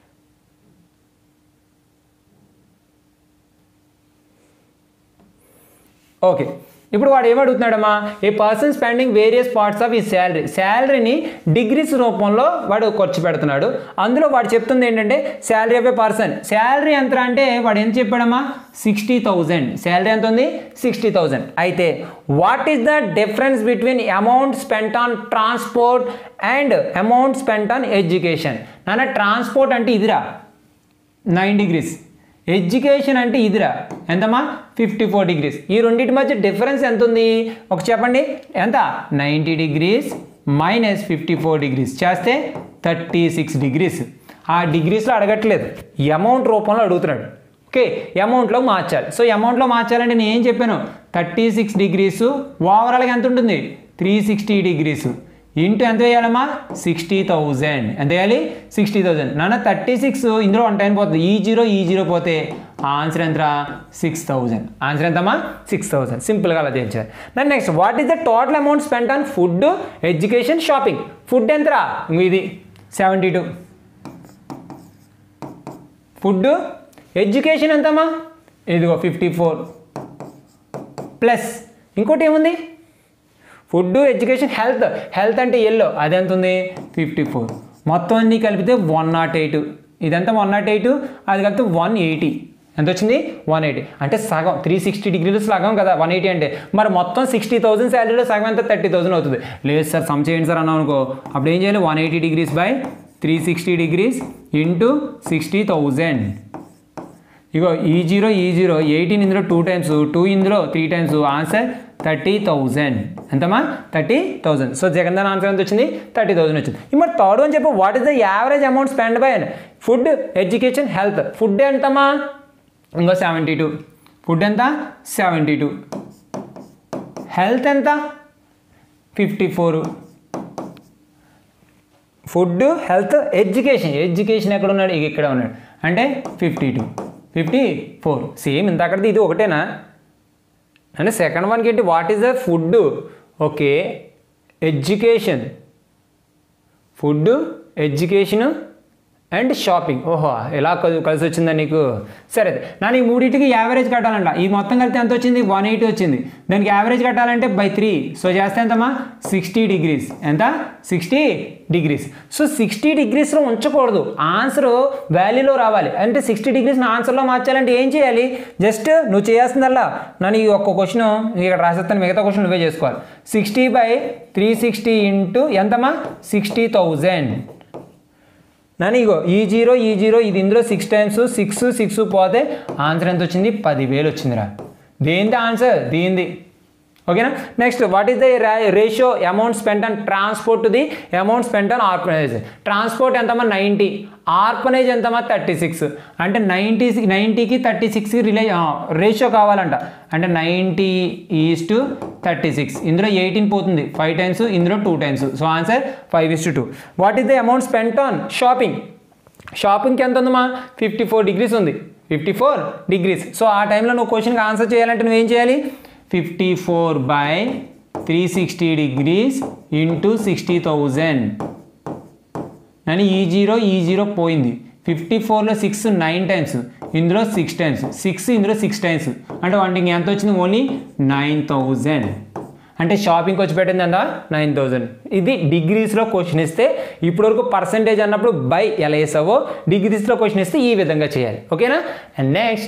ఓకే ఇప్పుడు వాడు ఏమడుగుతున్నాడమ్మా a person spending various parts of ఈ శాలరీ శాలరీని డిగ్రీస్ రూపంలో వాడు ఖర్చు పెడుతున్నాడు అందులో వాడు చెప్తుంది ఏంటంటే salary of a person salary ఎంత అంటే వాడు ఎంత చెప్పాడమ్మా సిక్స్టీ థౌజండ్ శాలరీ ఎంత ఉంది సిక్స్టీ థౌజండ్ అయితే what is the difference between amount spent on transport and amount spent on education నాన్న ట్రాన్స్పోర్ట్ అంటే ఇదిరా నైన్ డిగ్రీస్ ఎడ్యుకేషన్ అంటే ఇదిరా ఎంతమ్మా ఫిఫ్టీ ఫోర్ డిగ్రీస్ ఈ రెండింటి మధ్య డిఫరెన్స్ ఎంత ఉంది ఒక చెప్పండి ఎంత ninety degrees minus fifty four degrees చేస్తే థర్టీ సిక్స్ డిగ్రీస్ ఆ డిగ్రీస్లో అడగట్లేదు అమౌంట్ రూపంలో అడుగుతున్నాడు ఓకే అమౌంట్లో మార్చాలి సో అమౌంట్లో మార్చాలంటే నేను ఏం చెప్పాను థర్టీ సిక్స్ డిగ్రీస్ ఓవరాల్గా ఎంత ఉంటుంది త్రీ సిక్స్టీ డిగ్రీస్ ఇంటూ ఎంత వేయాలమ్మా సిక్స్టీ థౌజండ్ ఎంత వేయాలి సిక్స్టీ థౌజండ్ నాన్న థర్టీ సిక్స్ ఇందులో వన్ టైం పోతుంది ఈ జీరో ఈ జీరో పోతే ఆన్సర్ ఎంతరా సిక్స్ థౌజండ్ ఆన్సర్ ఎంతమ్మా సిక్స్ థౌజండ్ సింపుల్గా అలా తేల్చారు నన్ను next what is the total amount spend on food education shopping food ఎంతరా ఇంకో ఇది సెవెంటీ టూ ఫుడ్ ఎడ్యుకేషన్ ఎంతమ్మా ఇదిగో ఫిఫ్టీ ఫోర్ ప్లస్ ఇంకోటి ఏముంది ఫుడ్ ఎడ్యుకేషన్ హెల్త్ హెల్త్ అంటే ఎల్లో అది ఎంత ఉంది ఫిఫ్టీ ఫోర్ మొత్తం అన్నీ కలిపితే వన్ నాట్ ఎయిట్ ఇదంతా వన్ నాట్ ఎయిట్ అది కలిపితే వన్ ఎయిటీ ఎంత వచ్చింది వన్ ఎయిటీ అంటే సగం త్రీ సిక్స్టీ డిగ్రీలు సగం కదా వన్ ఎయిటీ అంటే మరి మొత్తం సిక్స్టీ థౌసండ్ శాలరీలో సగం ఎంత థర్టీ థౌసండ్ అవుతుంది లేదు సార్ సమ్ చేయండి సార్ అన్నాం అనుకో అప్పుడు ఏం చేయాలి one eighty degrees by three sixty degrees into sixty thousand ఇగో ఈ జీరో ఈ జీరో ఎయిటీన్ ఇందులో టూ టైమ్స్ టూ ఇందులో three times answer thirty thousand ఎంతమ్మా థర్టీ థౌజండ్ సో జగన్ దాని ఆన్సర్ ఎంత వచ్చింది థర్టీ థౌజండ్ వచ్చింది ఇప్పుడు మరి థర్డ్ అని చెప్పి what is the average amount spend by food education health food ఎంతమ్మా ఇంకో సెవెంటీ టూ ఫుడ్ ఎంత సెవెంటీ టూ హెల్త్ ఎంత fifty four food health education education ఎక్కడ ఉన్నాడు ఇక ఇక్కడ ఉన్నాడు అంటే fifty two fifty four same ఇంత అక్కడిది ఇది ఒకటేనా అంటే సెకండ్ వన్కి ఏంటి what is the food okay education food education and shopping ఓహో ఎలా కలి- కలిసి వచ్చిందా నీకు సరే ನಾನು ఈ మూడింటికి యావరేజ్ కట్టాలంట ఈ మొత్తం కలిపితే ఎంత వచ్చింది వన్ ఎయిటీ వచ్చింది దానికి యావరేజ్ కట్టాలంటే బై త్రీ సో చేస్తే ఎంతమ్మా సిక్స్టీ డిగ్రీస్ ఎంత సిక్స్టీ డిగ్రీస్ సో సిక్స్టీ డిగ్రీస్లో ఉంచకూడదు ఆన్సర్ వాల్యూలో రావాలి అంటే సిక్స్టీ డిగ్రీస్ని ఆన్సర్లో మార్చాలంటే ఏం చేయాలి జస్ట్ నువ్వు చేయాల్సిందల్లా నన్ను ఈ ఒక్క క్వశ్చన్ ఇక్కడ రాసేస్తాను మిగతా క్వశ్చన్ నువ్వే చేసుకోవాలి sixty by three sixty into ఎంతమ్మా సిక్స్టీ థౌజండ్ నాని ఇగో ఈ జీరో ఈ జీరో ఇది ఇందులో సిక్స్ టైమ్స్ సిక్స్ సిక్స్ పోతే ఆన్సర్ ఎంత వచ్చింది పదివేలు వచ్చిందిరా దేనిది ఆన్సర్ దీనిది ఓకేనా next what is the ratio amount spent on transport the amount spent on orphanise transport ఎంతమ్మా నైంటీ ఆర్ఫనైజ్ ఎంతమ్మా థర్టీ సిక్స్ అంటే నైంటీ నైంటీకి థర్టీ సిక్స్కి రిలే రేషియో కావాలంట అంటే ninety is to thirty six ఇందులో ఎయిటీన్ పోతుంది ఫైవ్ టైమ్స్ ఇందులో two times so answer five is to two what is the amount spent on shopping షాపింగ్కి ఎంత ఉందమ్మా ఫిఫ్టీ ఫోర్ డిగ్రీస్ ఉంది ఫిఫ్టీ ఫోర్ డిగ్రీస్ సో ఆ టైంలో నువ్వు క్వశ్చన్కి ఆన్సర్ చేయాలంటే నువ్వేం చేయాలి fifty four by three sixty degrees into sixty thousand అని ఈ జీరో ఈ జీరో పోయింది ఫిఫ్టీ ఫోర్లో సిక్స్ నైన్ టైమ్స్ ఇందులో సిక్స్ టైమ్స్ సిక్స్ ఇందులో సిక్స్ టైమ్స్ అంటే వాటికి ఎంత వచ్చింది ఓన్లీ నైన్ థౌజండ్ అంటే షాపింగ్కి వచ్చి పెట్టింది ఎంత నైన్ థౌజండ్ ఇది డిగ్రీస్లో క్వశ్చన్ ఇస్తే ఇప్పటివరకు పర్సంటేజ్ అన్నప్పుడు బై ఎలా వేసావో డిగ్రీస్లో క్వశ్చన్ ఇస్తే ఈ విధంగా చేయాలి ఓకేనా అండ్ నెక్స్ట్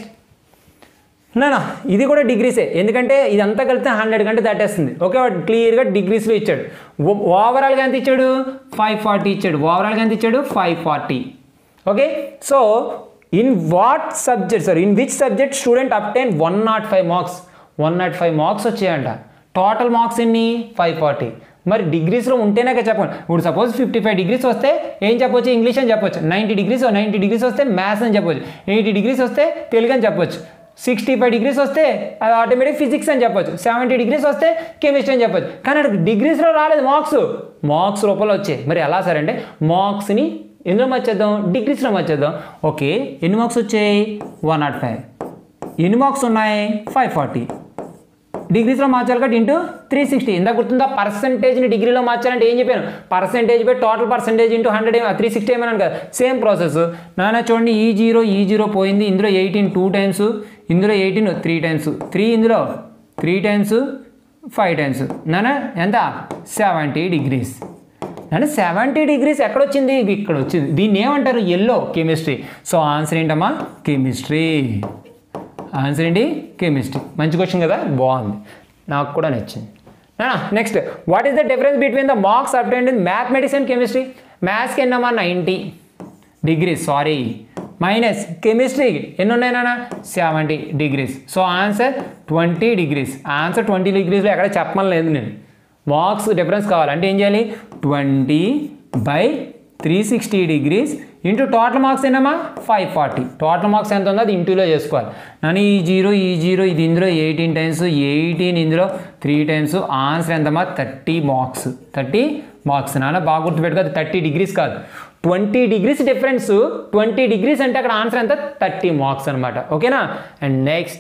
నా ఇది కూడా డిగ్రీసే ఎందుకంటే ఇదంతా కలిపితే హండ్రెడ్ కంటే దాటేస్తుంది ఓకే వాడు క్లియర్గా డిగ్రీస్లో ఇచ్చాడు ఓ- ఓవరాల్గా ఎంత ఇచ్చాడు ఫైవ్ ఫార్టీ ఇచ్చాడు ఓవరాల్గా ఎంత ఇచ్చాడు five forty okay so in what subject sir in which subject student obtain one nought five marks one nought five marks వచ్చాయంట టోటల్ మార్క్స్ ఎన్ని ఫైవ్ ఫార్టీ మరి డిగ్రీస్లో ఉంటేనే కదా చెప్పండి ఇప్పుడు సపోజ్ ఫిఫ్టీ ఫైవ్ డిగ్రీస్ వస్తే ఏం చెప్పొచ్చు ఇంగ్లీష్ అని చెప్పొచ్చు నైంటీ డిగ్రీస్ నైంటీ డిగ్రీస్ వస్తే మ్యాథ్స్ అని చెప్పొచ్చు ఎయిటీ డిగ్రీస్ వస్తే తెలుగు అని చెప్పొచ్చు సిక్స్టీ ఫైవ్ డిగ్రీస్ వస్తే అది ఆటోమేటిక్ ఫిజిక్స్ అని చెప్పొచ్చు సెవెంటీ డిగ్రీస్ వస్తే కెమిస్ట్రీ అని చెప్పొచ్చు కానీ అక్కడ డిగ్రీస్లో రాలేదు మార్క్స్ మార్క్స్ రూపంలో వచ్చాయి మరి ఎలా సార్ అంటే మార్క్స్ని ఎందులో మర్చేద్దాం డిగ్రీస్లో మర్చేద్దాం ఓకే ఎన్ని మార్క్స్ వచ్చాయి వన్ నాట్ ఫైవ్ ఎన్ని మార్క్స్ ఉన్నాయి ఫైవ్ ఫార్టీ డిగ్రీస్లో మార్చాలి కాబట్టి ఇంటూ త్రీ సిక్స్టీ ఇందా గుర్తుందా పర్సంటేజ్ని డిగ్రీలో మార్చాలంటే ఏం చెప్పాను percentage by total percentage into hundred three sixty ఏమన్నాను కదా సేమ్ ప్రాసెస్ నాన్న చూడండి ఈ జీరో ఈ జీరో పోయింది ఇందులో ఎయిటీన్ టూ టైమ్స్ ఇందులో ఎయిటీన్ త్రీ టైమ్స్ త్రీ ఇందులో త్రీ టైమ్స్ ఫైవ్ టైమ్స్ నాన్న ఎంత సెవెంటీ డిగ్రీస్ అంటే సెవెంటీ డిగ్రీస్ ఎక్కడ వచ్చింది ఇది ఇక్కడ వచ్చింది దీన్ని ఏమంటారు ఎల్లో కెమిస్ట్రీ సో ఆన్సర్ ఏంటమ్మా కెమిస్ట్రీ ఆన్సర్ ఏంటి కెమిస్ట్రీ మంచి క్వశ్చన్ కదా బాగుంది నాకు కూడా నచ్చింది next what is the difference between the marks obtained in mathematics and chemistry మ్యాథ్స్కి ఎన్నమ్మా నైంటీ డిగ్రీస్ సారీ మైనస్ కెమిస్ట్రీకి ఎన్ని ఉన్నాయి నాన్న seventy degrees so answer twenty degrees answer twenty డిగ్రీస్లో ఎక్కడ చెప్పమని లేదు నేను మార్క్స్ డిఫరెన్స్ కావాలంటే ఏం చేయాలి twenty by three sixty degrees into total marks ఏంటమ్మా ఫైవ్ ఫార్టీ టోటల్ మార్క్స్ ఎంత ఉందో అది ఇంటూలో చేసుకోవాలి నన్ను ఈ జీరో ఈ జీరో ఇది ఇందులో ఎయిటీన్ టైమ్స్ ఎయిటీన్ ఇందులో త్రీ టైమ్స్ ఆన్సర్ ఎంతమ్మా థర్టీ మార్క్స్ థర్టీ మార్క్స్ నాన్న బాగా గుర్తుపెట్టుకో అది థర్టీ డిగ్రీస్ కాదు twenty degrees difference twenty degrees అంటే అక్కడ ఆన్సర్ ఎంత థర్టీ మార్క్స్ అనమాట ఓకేనా అండ్ నెక్స్ట్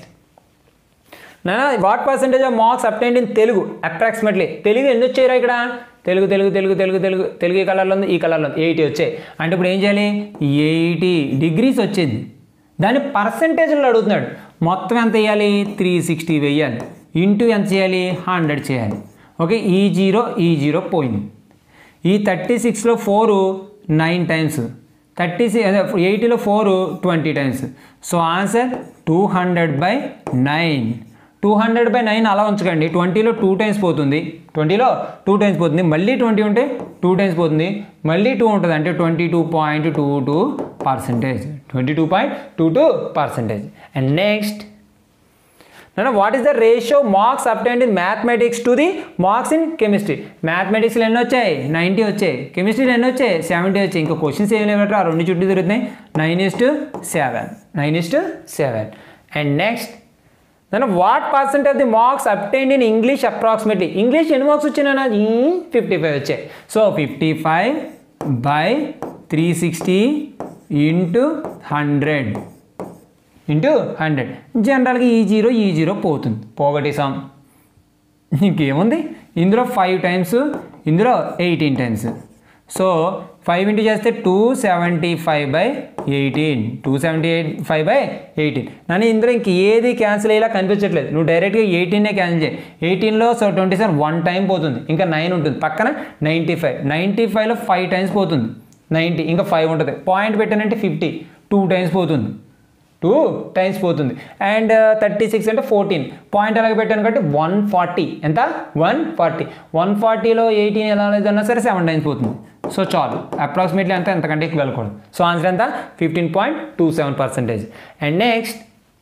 నానా what percentage of marks obtained in Telugu approximately Telugu ఎన్ని వచ్చాయిరా ఇక్కడ తెలుగు తెలుగు తెలుగు తెలుగు తెలుగు తెలుగు ఈ కలర్లో ఉంది ఈ కలర్లో ఉంది ఎయిటీ వచ్చాయి అంటే ఇప్పుడు ఏం చేయాలి ఎయిటీ డిగ్రీస్ వచ్చింది దాని పర్సంటేజ్లో అడుగుతున్నాడు మొత్తం ఎంత వేయాలి త్రీ సిక్స్టీ వేయాలి ఇంటూ ఎంత చేయాలి హండ్రెడ్ చేయాలి ఓకే ఈ జీరో ఈ జీరో పోయింది ఈ థర్టీ సిక్స్లో four nine times thirty six అదే ఎయిటీలో four twenty times so answer two hundred by nine two hundred by nine అలా ఉంచకండి ట్వంటీలో టూ టైమ్స్ పోతుంది ట్వంటీలో టూ టైమ్స్ పోతుంది మళ్ళీ ట్వంటీ ఉంటే టూ టైమ్స్ పోతుంది మళ్ళీ టూ ఉంటుంది అంటే twenty two point two two percentage twenty two point two two percentage and next నేను what is the ratio marks obtained in mathematics to the marks in chemistry మ్యాథమెటిక్స్లో ఎన్ని వచ్చాయి ninety వచ్చాయి కెమిస్ట్రీలో ఎన్ని వచ్చాయి సెవెంటీ వచ్చాయి ఇంకా క్వశ్చన్స్ ఏమి లేవట్రా ఆ రెండు చుట్టూ తిరుగుతున్నాయి nine is to seven nine is to seven and next then what percent of the marks obtained in English approximately English ఎన్ని మార్క్స్ వచ్చినా ఫిఫ్టీ ఫైవ్ వచ్చాయి so fifty five by three sixty into hundred into hundred జనరల్గా ఈ zero ఈ zero పోతుంది పోగొట్టేసాం ఇంకేముంది ఇందులో ఫైవ్ టైమ్స్ ఇందులో eighteen times so five into చేస్తే two seventy five by eighteen two seventy eight five by eighteen నన్ను ఇందులో ఇంక ఏది క్యాన్సిల్ అయ్యేలా కనిపించట్లేదు నువ్వు డైరెక్ట్గా ఎయిటీన్నే క్యాన్సిల్ చేయి ఎయిటీన్లో so twenty seven one time పోతుంది ఇంకా నైన్ ఉంటుంది పక్కన నైంటీ ఫైవ్ నైంటీ ఫైవ్లో ఫైవ్ టైమ్స్ పోతుంది నైంటీ ఇంకా ఫైవ్ ఉంటుంది పాయింట్ పెట్టానంటే ఫిఫ్టీ టూ టైమ్స్ పోతుంది టూ టైమ్స్ పోతుంది అండ్ థర్టీ సిక్స్ అంటే ఫోర్టీన్ పాయింట్ అలాగే పెట్టాను కాబట్టి వన్ ఫార్టీ ఎంత వన్ ఫార్టీ వన్ ఫార్టీలో ఎయిటీన్ ఎలా లేదన్నా సరే సెవెన్ టైమ్స్ పోతుంది సో చాలు అప్రాక్సిమేట్లీ అంతా ఎంతకంటే ఎక్కువ వెళ్ళకూడదు సో ఆన్సర్ ఎంత fifteen point two seven percentage and next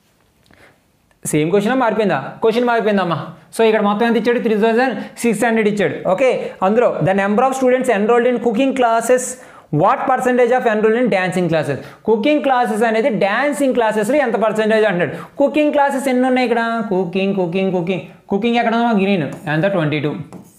same question మారిపోయిందా క్వశ్చన్ మారిపోయిందమ్మా సో ఇక్కడ మొత్తం ఎంత ఇచ్చాడు త్రీ థౌసండ్ సిక్స్ హండ్రెడ్ ఇచ్చాడు ఓకే అందులో the number of students enrolled in cooking classes what percentage of enrolled in dancing classes cooking classes అనేది dancing క్లాసెస్లో ఎంత పర్సెంటేజ్ అంటాడు కుకింగ్ క్లాసెస్ ఎన్ని ఉన్నాయి ఇక్కడ కుకింగ్ కుకింగ్ కుకింగ్ కుకింగ్ ఎక్కడ ఉందా గ్రీన్ ఎంత twenty two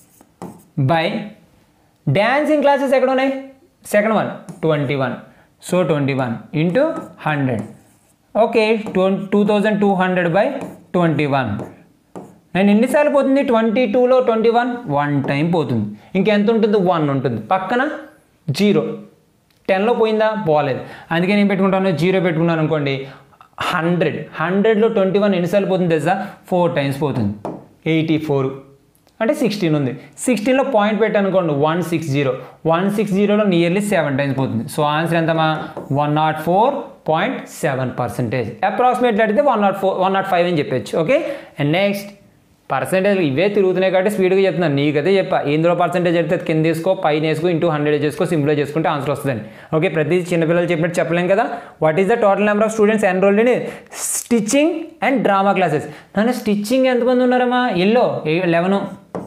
by dancing classes ఎక్కడ ఉన్నాయి second one twenty one so twenty one into hundred okay ట్వం two thousand two hundred by twenty one నేను ఎన్నిసార్లు పోతుంది ట్వంటీ టూలో ట్వంటీ వన్ వన్ టైం పోతుంది ఇంకెంత ఉంటుంది వన్ ఉంటుంది పక్కన జీరో టెన్లో పోయిందా పోలేదు అందుకే నేను పెట్టుకుంటాను జీరో పెట్టుకున్నాను అనుకోండి హండ్రెడ్ హండ్రెడ్లో ట్వంటీ వన్ ఎన్నిసార్లు పోతుంది తెలుసా ఫోర్ టైమ్స్ పోతుంది ఎయిటీ ఫోర్ అంటే సిక్స్టీన్ ఉంది సిక్స్టీన్లో పాయింట్ పెట్టాను అనుకోండి one six zero one six జీరోలో నియర్లీ సెవెన్ టైమ్స్ పోతుంది సో ఆన్సర్ ఎంతమా one nought four point seven percentage approximately అడిగితే one nought four one nought five అని చెప్పచ్చు ఓకే అండ్ నెక్స్ట్ పర్సెంటేజ్ ఇవే తిరుగుతున్నాయి కాబట్టి స్పీడ్గా చెప్తున్నాను నీకైతే చెప్పా ఇందులో పర్సెంటేజ్ అయితే కింద వేసుకో పైన వేసుకో ఇంటూ హండ్రెడ్ చేసుకో సింప్లై చేసుకుంటే ఆన్సర్ వస్తుందని ఓకే ప్రతి చిన్నపిల్లలు చెప్పినట్టు చెప్పలేం కదా what is the total number of students enrolled in stitching and drama classes నన్ను స్టిచ్చింగ్ ఎంతమంది ఉన్నారమ్మా yellow eleven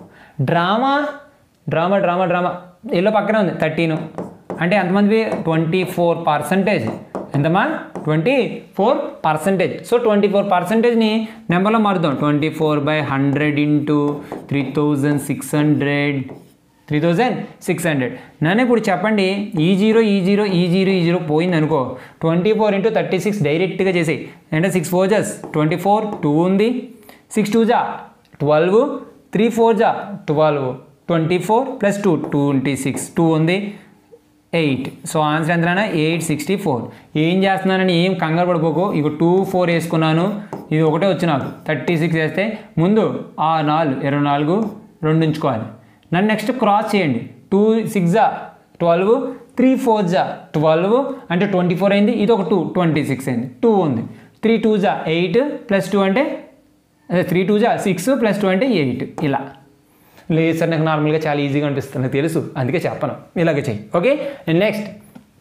drama drama drama drama yellow పక్కనే ఉంది థర్టీన్ అంటే ఎంతమంది ట్వంటీ ఫోర్ పర్సంటేజ్ ఎంతమా twenty four percentage so twenty four పర్సంటేజ్ని నెంబర్లో మారుద్దాం twenty four by hundred into three thousand six hundred three thousand six hundred నన్ను ఇప్పుడు చెప్పండి ఈ జీరో ఈ జీరో ఈ జీరో ఈ జీరో పోయింది అనుకో twenty four into thirty six డైరెక్ట్గా చేసేయి అంటే సిక్స్ ఫోర్ జస్ ట్వంటీ ఫోర్ టూ ఉంది సిక్స్ టూ జా ట్వెల్వ్ త్రీ ఫోర్ జా twelve twenty four plus two twenty six two ఉంది ఎయిట్ సో ఆన్సర్ ఎంతనా ఎయిట్ సిక్స్టీ ఫోర్ ఏం చేస్తున్నానని ఏం కంగారు పడిపోకు ఇక టూ ఫోర్ వేసుకున్నాను ఇది ఒకటే వచ్చి నాకు థర్టీ సిక్స్ వేస్తే ముందు ఆ నాలుగు ఇరవై నాలుగు రెండు ఉంచుకోవాలి నన్ను నెక్స్ట్ క్రాస్ చేయండి టూ సిక్స్ జా ట్వెల్వ్ త్రీ ఫోర్ జా ట్వెల్వ్ అంటే ట్వంటీ ఫోర్ అయింది ఇది ఒక టూ ట్వంటీ సిక్స్ అయింది టూ ఉంది త్రీ టూ జా ఎయిట్ ప్లస్ టూ అంటే అదే త్రీ టూ జా సిక్స్ ప్లస్ టూ అంటే ఎయిట్ ఇలా లేదు సార్ నాకు నార్మల్గా చాలా ఈజీగా అనిపిస్తుంది నాకు తెలుసు అందుకే చెప్పను ఇలాగే చెయ్యి ఓకే నెక్స్ట్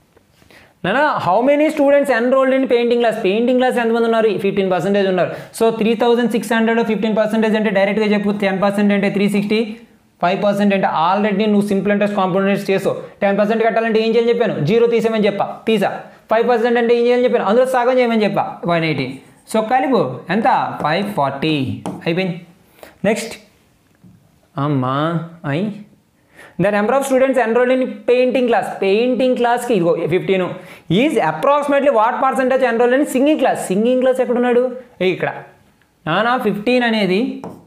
నానా how many students enrolled in painting class painting class ఎంతమంది ఉన్నారు ఫిఫ్టీన్ పర్సెంటేజ్ ఉన్నారు so three thousand six hundred fifteen percentage అంటే డైరెక్ట్గా చెప్పు టెన్ పర్సెంట్ అంటే త్రీ సిక్స్టీ ఫైవ్ పర్సెంట్ అంటే ఆల్రెడీ నువ్వు సింపుల్ ఇంట్రెస్ట్ కాంపోనెంట్స్ చేసావు టెన్ పర్సెంట్ కట్టాలంటే ఏం చేయాలని చెప్పాను జీరో తీసేమని చెప్పా తీసా ఫైవ్ పర్సెంట్ అంటే ఏం చేయాలని చెప్పాను అందులో సగం చేయమని చెప్పా వన్ ఎయిటీ సో కలిపు ఎంత ఫైవ్ ఫార్టీ అయిపోయింది నెక్స్ట్ అమ్మా అయి the number of students enrolled in painting class painting క్లాస్కి ఇదిగో fifteen is approximately what percentage enrolled in singing class singing class ఎక్కడున్నాడు ఏ ఇక్కడ నానా ఫిఫ్టీన్ అనేది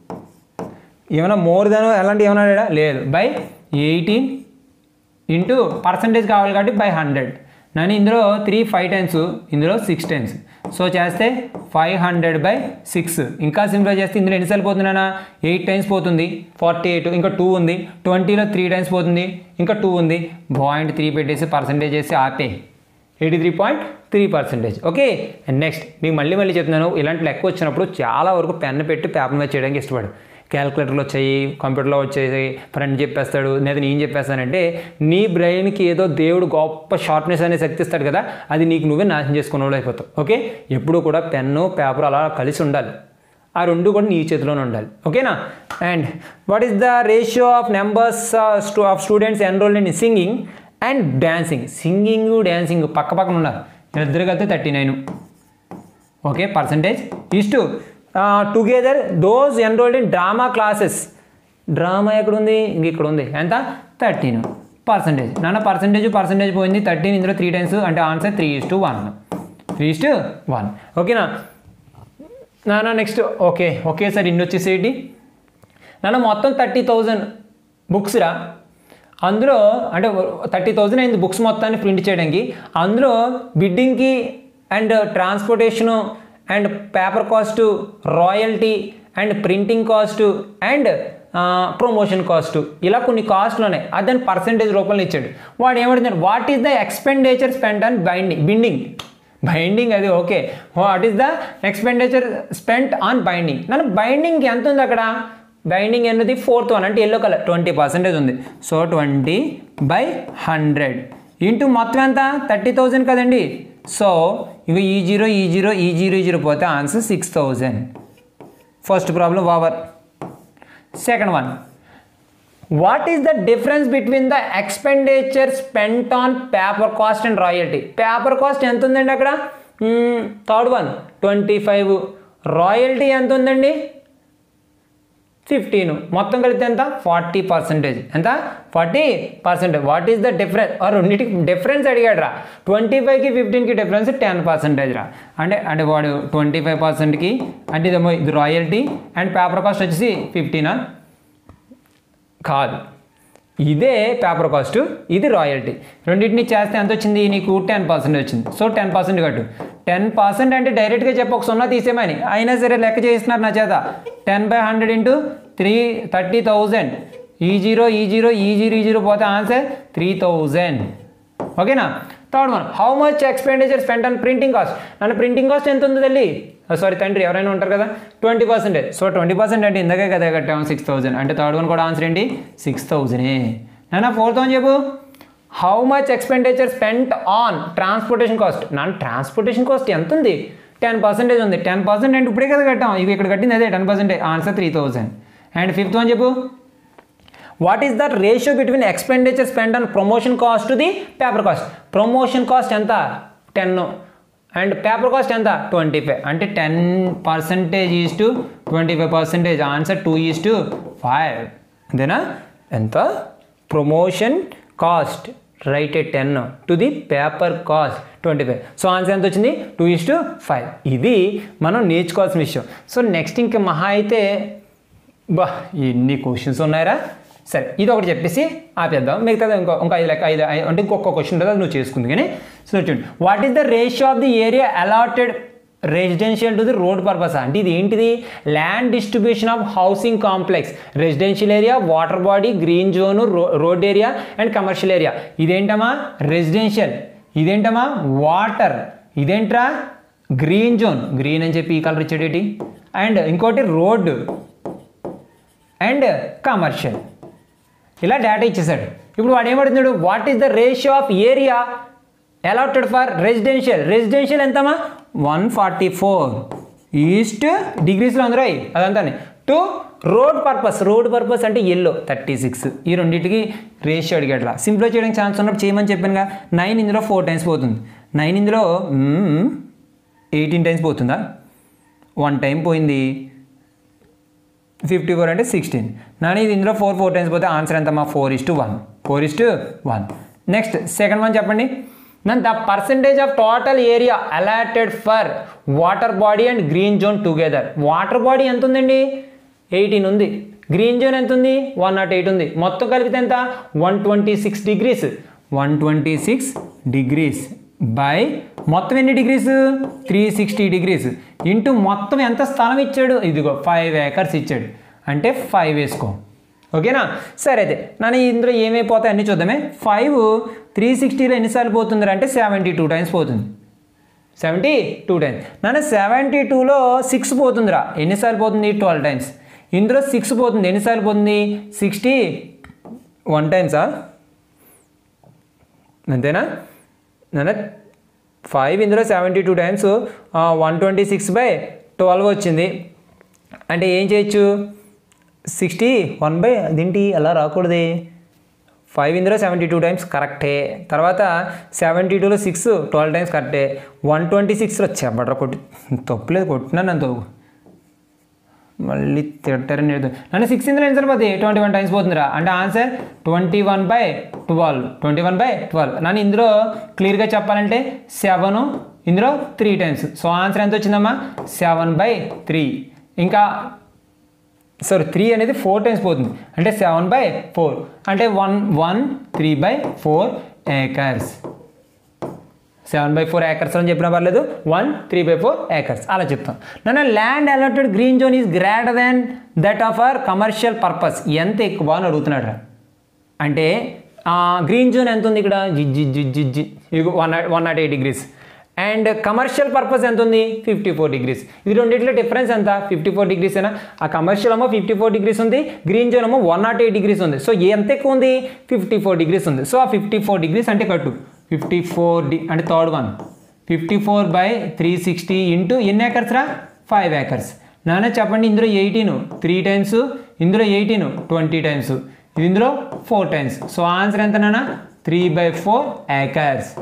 ఏమైనా మోర్ దెన్ ఎలాంటి ఏమైనా లేడా? లేదు బై ఎయిటీన్ ఇంటూ పర్సంటేజ్ కావాలి కాబట్టి బై హండ్రెడ్ నన్ను ఇందులో త్రీ ఫైవ్ టైమ్స్ ఇందులో సిక్స్ టైమ్స్ సో చేస్తే ఫైవ్ హండ్రెడ్ బై సిక్స్ ఇంకా సింపుల్గా చేస్తే ఇందులో ఎన్నిసార్లు పోతుందన్నా ఎయిట్ టైమ్స్ పోతుంది ఫార్టీ ఎయిట్ ఇంకా టూ ఉంది ట్వంటీలో త్రీ టైమ్స్ పోతుంది ఇంకా టూ ఉంది పాయింట్ త్రీ పెట్టేసి పర్సంటేజ్ చేసి ఆపే eighty three point three percentage okay and next మీకు మళ్ళీ మళ్ళీ చెప్తున్నాను ఇలాంటి లెక్క వచ్చినప్పుడు చాలా వరకు పెన్ పెట్టి పేపర్ మీద చేయడానికి ఇష్టపడు క్యాలిక్యులేటర్లో వచ్చాయి కంప్యూటర్లో వచ్చేసి ఫ్రెండ్ చెప్పేస్తాడు లేదా నేను చెప్పేస్తానంటే నీ బ్రెయిన్కి ఏదో దేవుడు గొప్ప షార్ప్నెస్ అనే శక్తి ఇస్తాడు కదా అది నీకు నువ్వే నాశనం చేసుకునే వాళ్ళు అయిపోతావు ఓకే ఎప్పుడు కూడా పెన్ను పేపర్ అలా కలిసి ఉండాలి ఆ రెండు కూడా నీ చేతిలోనే ఉండాలి ఓకేనా and what is the ratio of numbers of students enrol in singing and dancing singing dancing పక్క పక్కన ఉన్నారు ఇద్దరు కలిపితే thirty nine okay percentage is to together those enrolled in drama classes drama ఎక్కడ ఉంది ఇంక ఇక్కడ ఉంది ఎంత థర్టీన్ పర్సంటేజ్ నాన్న పర్సంటేజ్ పర్సంటేజ్ పోయింది థర్టీన్ ఇందులో త్రీ టైమ్స్ అంటే answer three is to one three is to one ఓకేనా నాన్న నెక్స్ట్ ఓకే ఒకేసారి ఇన్ని వచ్చేసేటి నాన్న మొత్తం థర్టీ థౌజండ్ బుక్స్ రా అందులో అంటే థర్టీ థౌజండ్ అయింది బుక్స్ మొత్తాన్ని ప్రింట్ చేయడానికి అందులో బిడ్డింగ్కి and transportation and paper cost royalty and printing cost and promotion cost ఇలా కొన్ని కాస్ట్లు ఉన్నాయి అది దాని పర్సంటేజ్ రూపంలో ఇచ్చాడు వాడు ఏమడుతున్నాడు what is the expenditure spend on binding binding binding అది okay what is the expenditure spent on binding నన్ను బైండింగ్ ఎంత ఉంది అక్కడ బైండింగ్ ఎన్నది ఫోర్త్ వన్ అంటే ఎల్లో కలర్ ట్వంటీ పర్సెంటేజ్ ఉంది so twenty by hundred into మొత్తం ఎంత థర్టీ థౌజండ్ కదండి సో ఇక ఈ జీరో ఈ జీరో ఈ జీరో ఈ జీరో పోతే answer six thousand first problem over second one what is the difference between the expenditure spent on paper cost and royalty paper cost ఎంత ఉందండి అక్కడ third one twenty five royalty ఎంత ఉందండి fifteen మొత్తం కలిపితే ఎంత ఫార్టీ పర్సెంటేజ్ ఎంత forty percentage what is the difference రెండింటికి డిఫరెన్స్ అడిగాడు రా ట్వంటీ ఫైవ్కి ఫిఫ్టీన్కి డిఫరెన్స్ టెన్ పర్సెంటేజ్ రా అంటే అంటే వాడు ట్వంటీ ఫైవ్ పర్సెంట్కి అంటే ఇదేమో ఇది రాయల్టీ అండ్ పేపర్ కాస్ట్ వచ్చేసి ఫిఫ్టీనా కాదు ఇదే పేపర్ కాస్ట్ ఇది రాయల్టీ రెండింటిని చేస్తే ఎంత వచ్చింది నీకు టెన్ పర్సెంట్ వచ్చింది సో టెన్ పర్సెంట్ కట్టు టెన్ పర్సెంట్ అంటే డైరెక్ట్గా చెప్పి ఒక సున్నా తీసేమని అయినా సరే లెక్క చేస్తున్నారు నా చేత ten by hundred into three thirty thousand ఈ జీరో ఈ జీరో ఈ జీరో ఈ జీరో పోతే ఆన్సర్ త్రీ థౌజండ్ ఓకేనా third one how much expenditure spend on printing cost నన్ను ప్రింటింగ్ కాస్ట్ ఎంత ఉంది తల్లి సారీ తండ్రి ఎవరైనా ఉంటారు కదా twenty percentage so twenty percent అంటే ఇందాకే కదా కట్టాము సిక్స్ థౌసండ్ అంటే థర్డ్ వన్ కూడా ఆన్సర్ ఏంటి సిక్స్ థౌజండే నాన్న ఫోర్త్ వన్ చెప్పు how much expenditure spent on transportation cost నాన్న ట్రాన్స్పోర్టేషన్ కాస్ట్ ఎంత ఉంది టెన్ పర్సెంటేజ్ ఉంది టెన్ పర్సెంట్ అంటే ఇప్పుడే కదా కట్టాం ఇవి ఇక్కడ కట్టింది అదే ten percentage answer three thousand and fifth one చెప్పు what is that ratio between expenditure spend on promotion cost to the paper cost promotion cost ఎంత టెన్ అండ్ పేపర్ కాస్ట్ ఎంత ట్వంటీ ఫైవ్ అంటే ten percentage is to twenty five percentage answer two is to five అంతేనా ఎంత promotion cost right ఏ ten to the paper cost twenty five so answer ఎంత వచ్చింది two is to five ఇది మనం నేర్చుకోవాల్సిన విషయం సో నెక్స్ట్ ఇంకా మహా అయితే బా ఎన్ని క్వశ్చన్స్ ఉన్నాయరా సరే ఇది ఒకటి చెప్పేసి ఆపేద్దాం మిగతా ఇంకో ఇంకా ఐదు లెక్క ఐదు ఐదు- అంటే ఇంకొక క్వశ్చన్ ఉంటుంది అది నువ్వు చేసుకుంది కానీ సో చూడండి what is the ratio of the area allotted residential to the road purpose అంటే ఇది ఏంటిది land distribution of housing complex residential area water body green zone road area and commercial area ఇదేంటమ్మా రెసిడెన్షియల్ ఇదేంటమ్మా water ఇదేంట్రా green zone green అని చెప్పి ఈ colour ఇచ్చేటి అండ్ ఇంకోటి రోడ్ అండ్ కమర్షియల్ ఇలా డేటా ఇచ్చేసాడు ఇప్పుడు వాడు ఏమడుతున్నాడు what is the ratio of area allotted for residential residential ఎంతమా one forty four ఈస్ట్ డిగ్రీస్లో అందరూ అదంతా to road purpose road purpose అంటే ఎల్లో థర్టీ సిక్స్ ఈ రెండింటికి రేషియో అడిగట్లా సింప్లిఫై చేయడానికి ఛాన్స్ ఉన్నప్పుడు చేయమని చెప్పానుగా నైన్ ఇందులో ఫోర్ టైమ్స్ పోతుంది నైన్ ఇందులో ఎయిటీన్ టైమ్స్ పోతుందా వన్ టైం పోయింది ఫిఫ్టీ ఫోర్ అంటే సిక్స్టీన్ నాని ఇది ఇందులో ఫోర్ ఫోర్ టైమ్స్ పోతే ఆన్సర్ ఎంతమ్మా four is to one four is to one next second one చెప్పండి నన్ను the percentage of total area allotted for water body and green zone together water body ఎంత ఉందండి eighteen ఉంది green zone ఎంత ఉంది one nought eight ఉంది మొత్తం కలిపితే ఎంత one twenty six degrees one twenty six degrees by మొత్తం ఎన్ని degrees three sixty degrees into మొత్తం ఎంత స్థలం ఇచ్చాడు ఇదిగో ఫైవ్ ఏకర్స్ ఇచ్చాడు అంటే ఫైవ్ వేసుకో ఓకేనా సరే అయితే నన్ను ఇందులో ఏమైపోతాయి అన్నీ చూద్దామే ఫైవ్ త్రీ సిక్స్టీలో ఎన్నిసార్లు పోతుంది అంటే సెవెంటీ టూ టైమ్స్ పోతుంది సెవెంటీ టూ టైమ్స్ నన్ను సెవెంటీ టూలో సిక్స్ పోతుందిరా ఎన్నిసార్లు పోతుంది ట్వెల్వ్ టైమ్స్ ఇందులో సిక్స్ పోతుంది ఎన్నిసార్లు పోతుంది సిక్స్టీ వన్ టైమ్సా అంతేనా నాన్న ఫైవ్ ఇందులో seventy two times one twenty six by twelve వచ్చింది అంటే ఏం చేయొచ్చు సిక్స్టీ వన్ బై అదేంటి అలా రాకూడదే ఫైవ్ ఇందులో సెవెంటీ టూ టైమ్స్ కరెక్టే తర్వాత సెవెంటీ టూలో సిక్స్ ట్వెల్వ్ టైమ్స్ కరెక్టే వన్ ట్వంటీ సిక్స్లో చెప్పడరా కొట్టి తప్పులేదు కొట్టినా నన్ను తప్పు మళ్ళీ తిట్టారని చెప్తాను నన్ను సిక్స్ ఇందులో ఎన్ని సరిపోతుంది ట్వంటీ వన్ టైమ్స్ పోతుందిరా అంటే answer twenty one by twelve twenty one by twelve నన్ను ఇందులో క్లియర్గా చెప్పాలంటే సెవెన్ ఇందులో త్రీ టైమ్స్ సో ఆన్సర్ ఎంత వచ్చిందమ్మా సెవెన్ బై త్రీ ఇంకా సారీ త్రీ అనేది ఫోర్ టైమ్స్ పోతుంది అంటే సెవెన్ బై ఫోర్ అంటే one one three by four acres seven by four acres అని చెప్పినా పర్లేదు one three by four acres అలా చెప్తాం నన్ను land allotted green zone is greater than that of our commercial purpose ఎంత ఎక్కువ అని అడుగుతున్నాడు రా అంటే గ్రీన్ జోన్ ఎంత ఉంది ఇక్కడ జిజ్జి జిజ్జి జి one one nought eight degrees and commercial purpose ఎంత ఉంది ఫిఫ్టీ ఫోర్ డిగ్రీస్ ఇది రెండింటిలో డిఫరెన్స్ ఎంత ఫిఫ్టీ ఫోర్ డిగ్రీస్ అయినా ఆ కమర్షియల్ ఏమో ఫిఫ్టీ ఫోర్ డిగ్రీస్ ఉంది గ్రీన్ జోన్ ఏమో వన్ నాట్ ఎయిట్ డిగ్రీస్ ఉంది సో ఎంత ఎక్కువ ఉంది ఫిఫ్టీ ఫోర్ డిగ్రీస్ ఉంది సో ఆ ఫిఫ్టీ ఫోర్ డిగ్రీస్ అంటే కట్టు ఫిఫ్టీ ఫోర్ డి అంటే third one fifty four by three sixty into ఎన్ని ఏకర్స్ రా ఫైవ్ ఏకర్స్ నాన్న చెప్పండి ఇందులో ఎయిటీన్ త్రీ టైమ్స్ ఇందులో ఎయిటీన్ ట్వంటీ టైమ్స్ ఇది ఇందులో ఫోర్ టైమ్స్ సో ఆన్సర్ ఎంత నాన్న త్రీ బై ఫోర్ ఏకర్స్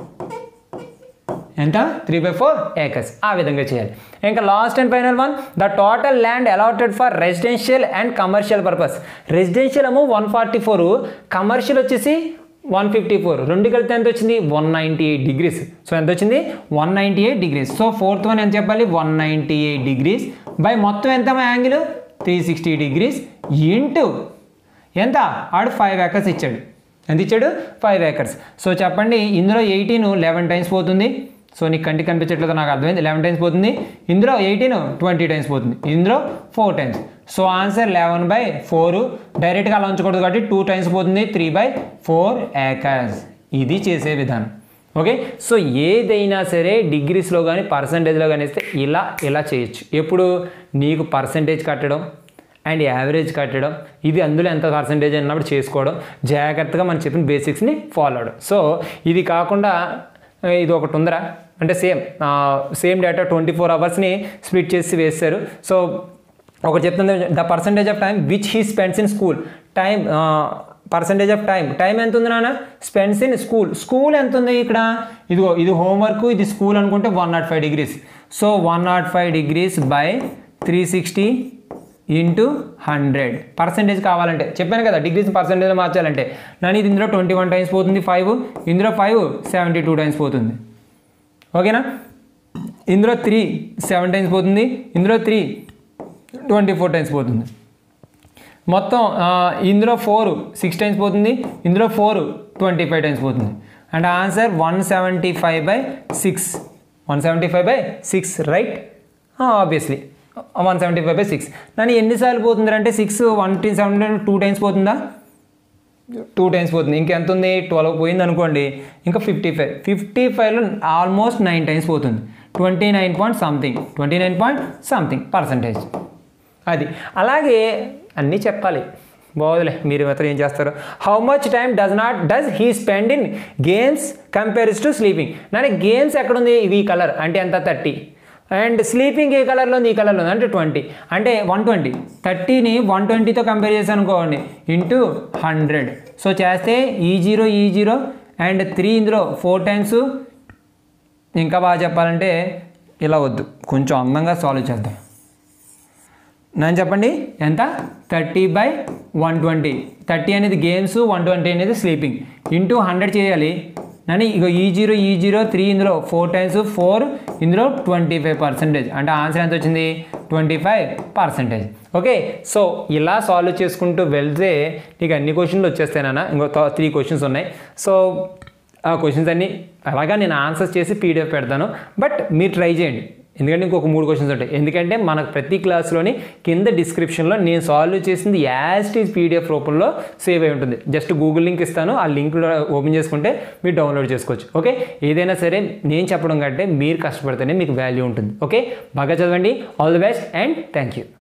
ఎంత త్రీ బై ఫోర్ ఏకర్స్ ఆ విధంగా చేయాలి ఇంకా last and final one the total land allotted for residential and commercial purpose residential ఏమో వన్ ఫార్టీ ఫోర్ కమర్షియల్ వచ్చేసి వన్ ఫిఫ్టీ ఫోర్ రెండు కలిపితే ఎంత వచ్చింది one ninety eight degrees so ఎంత వచ్చింది one ninety eight degrees so fourth one ఎంత చెప్పాలి one ninety eight degrees by మొత్తం ఎంత angle three sixty degrees into ఎంత ఆడు ఫైవ్ ఏకర్స్ ఇచ్చాడు ఎంత ఇచ్చాడు ఫైవ్ ఏకర్స్ సో చెప్పండి ఇందులో ఎయిటీన్ లెవెన్ టైమ్స్ పోతుంది సో నీకు కంటికి కనిపించట్లేదు నాకు అర్థమైంది లెవెన్ టైమ్స్ పోతుంది ఇందులో ఎయిటీన్ ట్వంటీ టైమ్స్ పోతుంది ఇందులో four times so answer eleven by four డైరెక్ట్గా అలా ఉంచకూడదు కాబట్టి టూ టైమ్స్ పోతుంది త్రీ బై ఫోర్ ఏకర్స్ ఇది చేసే విధానం ఓకే సో ఏదైనా సరే డిగ్రీస్లో కానీ పర్సంటేజ్లో కానీ ఇస్తే ఇలా ఇలా చేయొచ్చు ఎప్పుడు నీకు పర్సంటేజ్ కట్టడం అండ్ యావరేజ్ కట్టడం ఇది అందులో ఎంత పర్సంటేజ్ అన్నప్పుడు చేసుకోవడం జాగ్రత్తగా మనం చెప్పిన బేసిక్స్ని ఫాలో అవడం సో ఇది కాకుండా ఆ, ఇది ఒకటి ఉందిరా అంటే same same data twenty four అవర్స్ని స్ప్లిట్ చేసి వేస్తారు సో ఒకటి చెప్తుంది the percentage of time which he spends in school time percentage of time time ఎంత ఉంది నాన్న స్పెండ్స్ ఇన్ స్కూల్ స్కూల్ ఎంత ఉంది ఇక్కడ ఇదిగో ఇది హోంవర్క్ ఇది స్కూల్ అనుకుంటే one nought five degrees so one nought five degrees by three sixty into hundred percentage కావాలంటే చెప్పాను కదా డిగ్రీస్ పర్సంటేజ్ మార్చాలంటే నన్ను ఇది ఇందులో ట్వంటీ వన్ టైమ్స్ పోతుంది ఫైవ్ ఇందులో ఫైవ్ సెవెంటీ టూ టైమ్స్ పోతుంది ఓకేనా ఇందులో త్రీ సెవెన్ టైమ్స్ పోతుంది ఇందులో త్రీ ట్వంటీ ఫోర్ టైమ్స్ పోతుంది మొత్తం ఆ, ఇందులో ఫోర్ సిక్స్ టైమ్స్ పోతుంది ఇందులో ఫోర్ ట్వంటీ ఫైవ్ టైమ్స్ పోతుంది and answer one seventy five by six one seventy five by six right obviously one seventy five by six నన్ను ఎన్నిసార్లు పోతుంది అంటే సిక్స్ వన్ టీ సెవెన్ టూ టైమ్స్ పోతుందా two times పోతుంది ఇంకెంత ఉంది ట్వెల్వ్ పోయింది అనుకోండి ఇంకా ఫిఫ్టీ ఫైవ్ ఫిఫ్టీ ఫైవ్లో ఆల్మోస్ట్ నైన్ టైమ్స్ పోతుంది twenty nine point something twenty nine point something percentage అది అలాగే అన్నీ చెప్పాలి బాగులే మీరు మాత్రం ఏం చేస్తారు how much time does not does he spend in games compares to sleeping Nani games ఎక్కడుంది ఇవి కలర్ అంటే ఎంత థర్టీ అండ్ స్లీపింగ్ ఏ కలర్లో ఉంది ఈ కలర్లో ఉంది అంటే ట్వంటీ అంటే వన్ ట్వంటీ థర్టీని వన్ ట్వంటీతో కంపేర్ చేశాను అనుకోండి ఇంటూ హండ్రెడ్ సో చేస్తే ఈ జీరో ఈ జీరో అండ్ త్రీ ఇందులో ఫోర్ టైమ్స్ ఇంకా బాగా చెప్పాలంటే ఇలా వద్దు కొంచెం అందంగా సాల్వ్ చేద్దాం నేను చెప్పండి ఎంత thirty by one twenty thirty అనేది గేమ్స్ వన్ ట్వంటీ అనేది స్లీపింగ్ ఇంటూ హండ్రెడ్ చేయాలి నన్ను ఇక ఈ జీరో ఈ జీరో త్రీ ఇందులో ఫోర్ టైమ్స్ ఫోర్ ఇందులో ట్వంటీ ఫైవ్ పర్సెంటేజ్ అంటే ఆన్సర్ ఎంత వచ్చింది twenty five percentage okay so ఇలా సాల్వ్ చేసుకుంటూ వెళ్తే నీకు అన్ని క్వశ్చన్లు వచ్చేస్తానన్నా ఇంకో త్రీ క్వశ్చన్స్ ఉన్నాయి సో ఆ క్వశ్చన్స్ అన్నీ అలాగా నేను ఆన్సర్స్ చేసి పీడిఎఫ్ పెడతాను బట్ మీరు ట్రై చేయండి ఎందుకంటే ఇంకొక మూడు క్వశ్చన్స్ ఉంటాయి ఎందుకంటే మనకు ప్రతి క్లాస్లోని కింద డిస్క్రిప్షన్లో నేను సాల్వ్ చేసింది యాజ్ టీజ్ పీడిఎఫ్ రూపంలో సేవ్ అయి ఉంటుంది జస్ట్ గూగుల్ లింక్ ఇస్తాను ఆ లింక్ ఓపెన్ చేసుకుంటే మీరు డౌన్లోడ్ చేసుకోవచ్చు ఓకే ఏదైనా సరే నేను చెప్పడం కంటే మీరు కష్టపడితేనే మీకు వాల్యూ ఉంటుంది ఓకే బాగా చదవండి all the best and thank you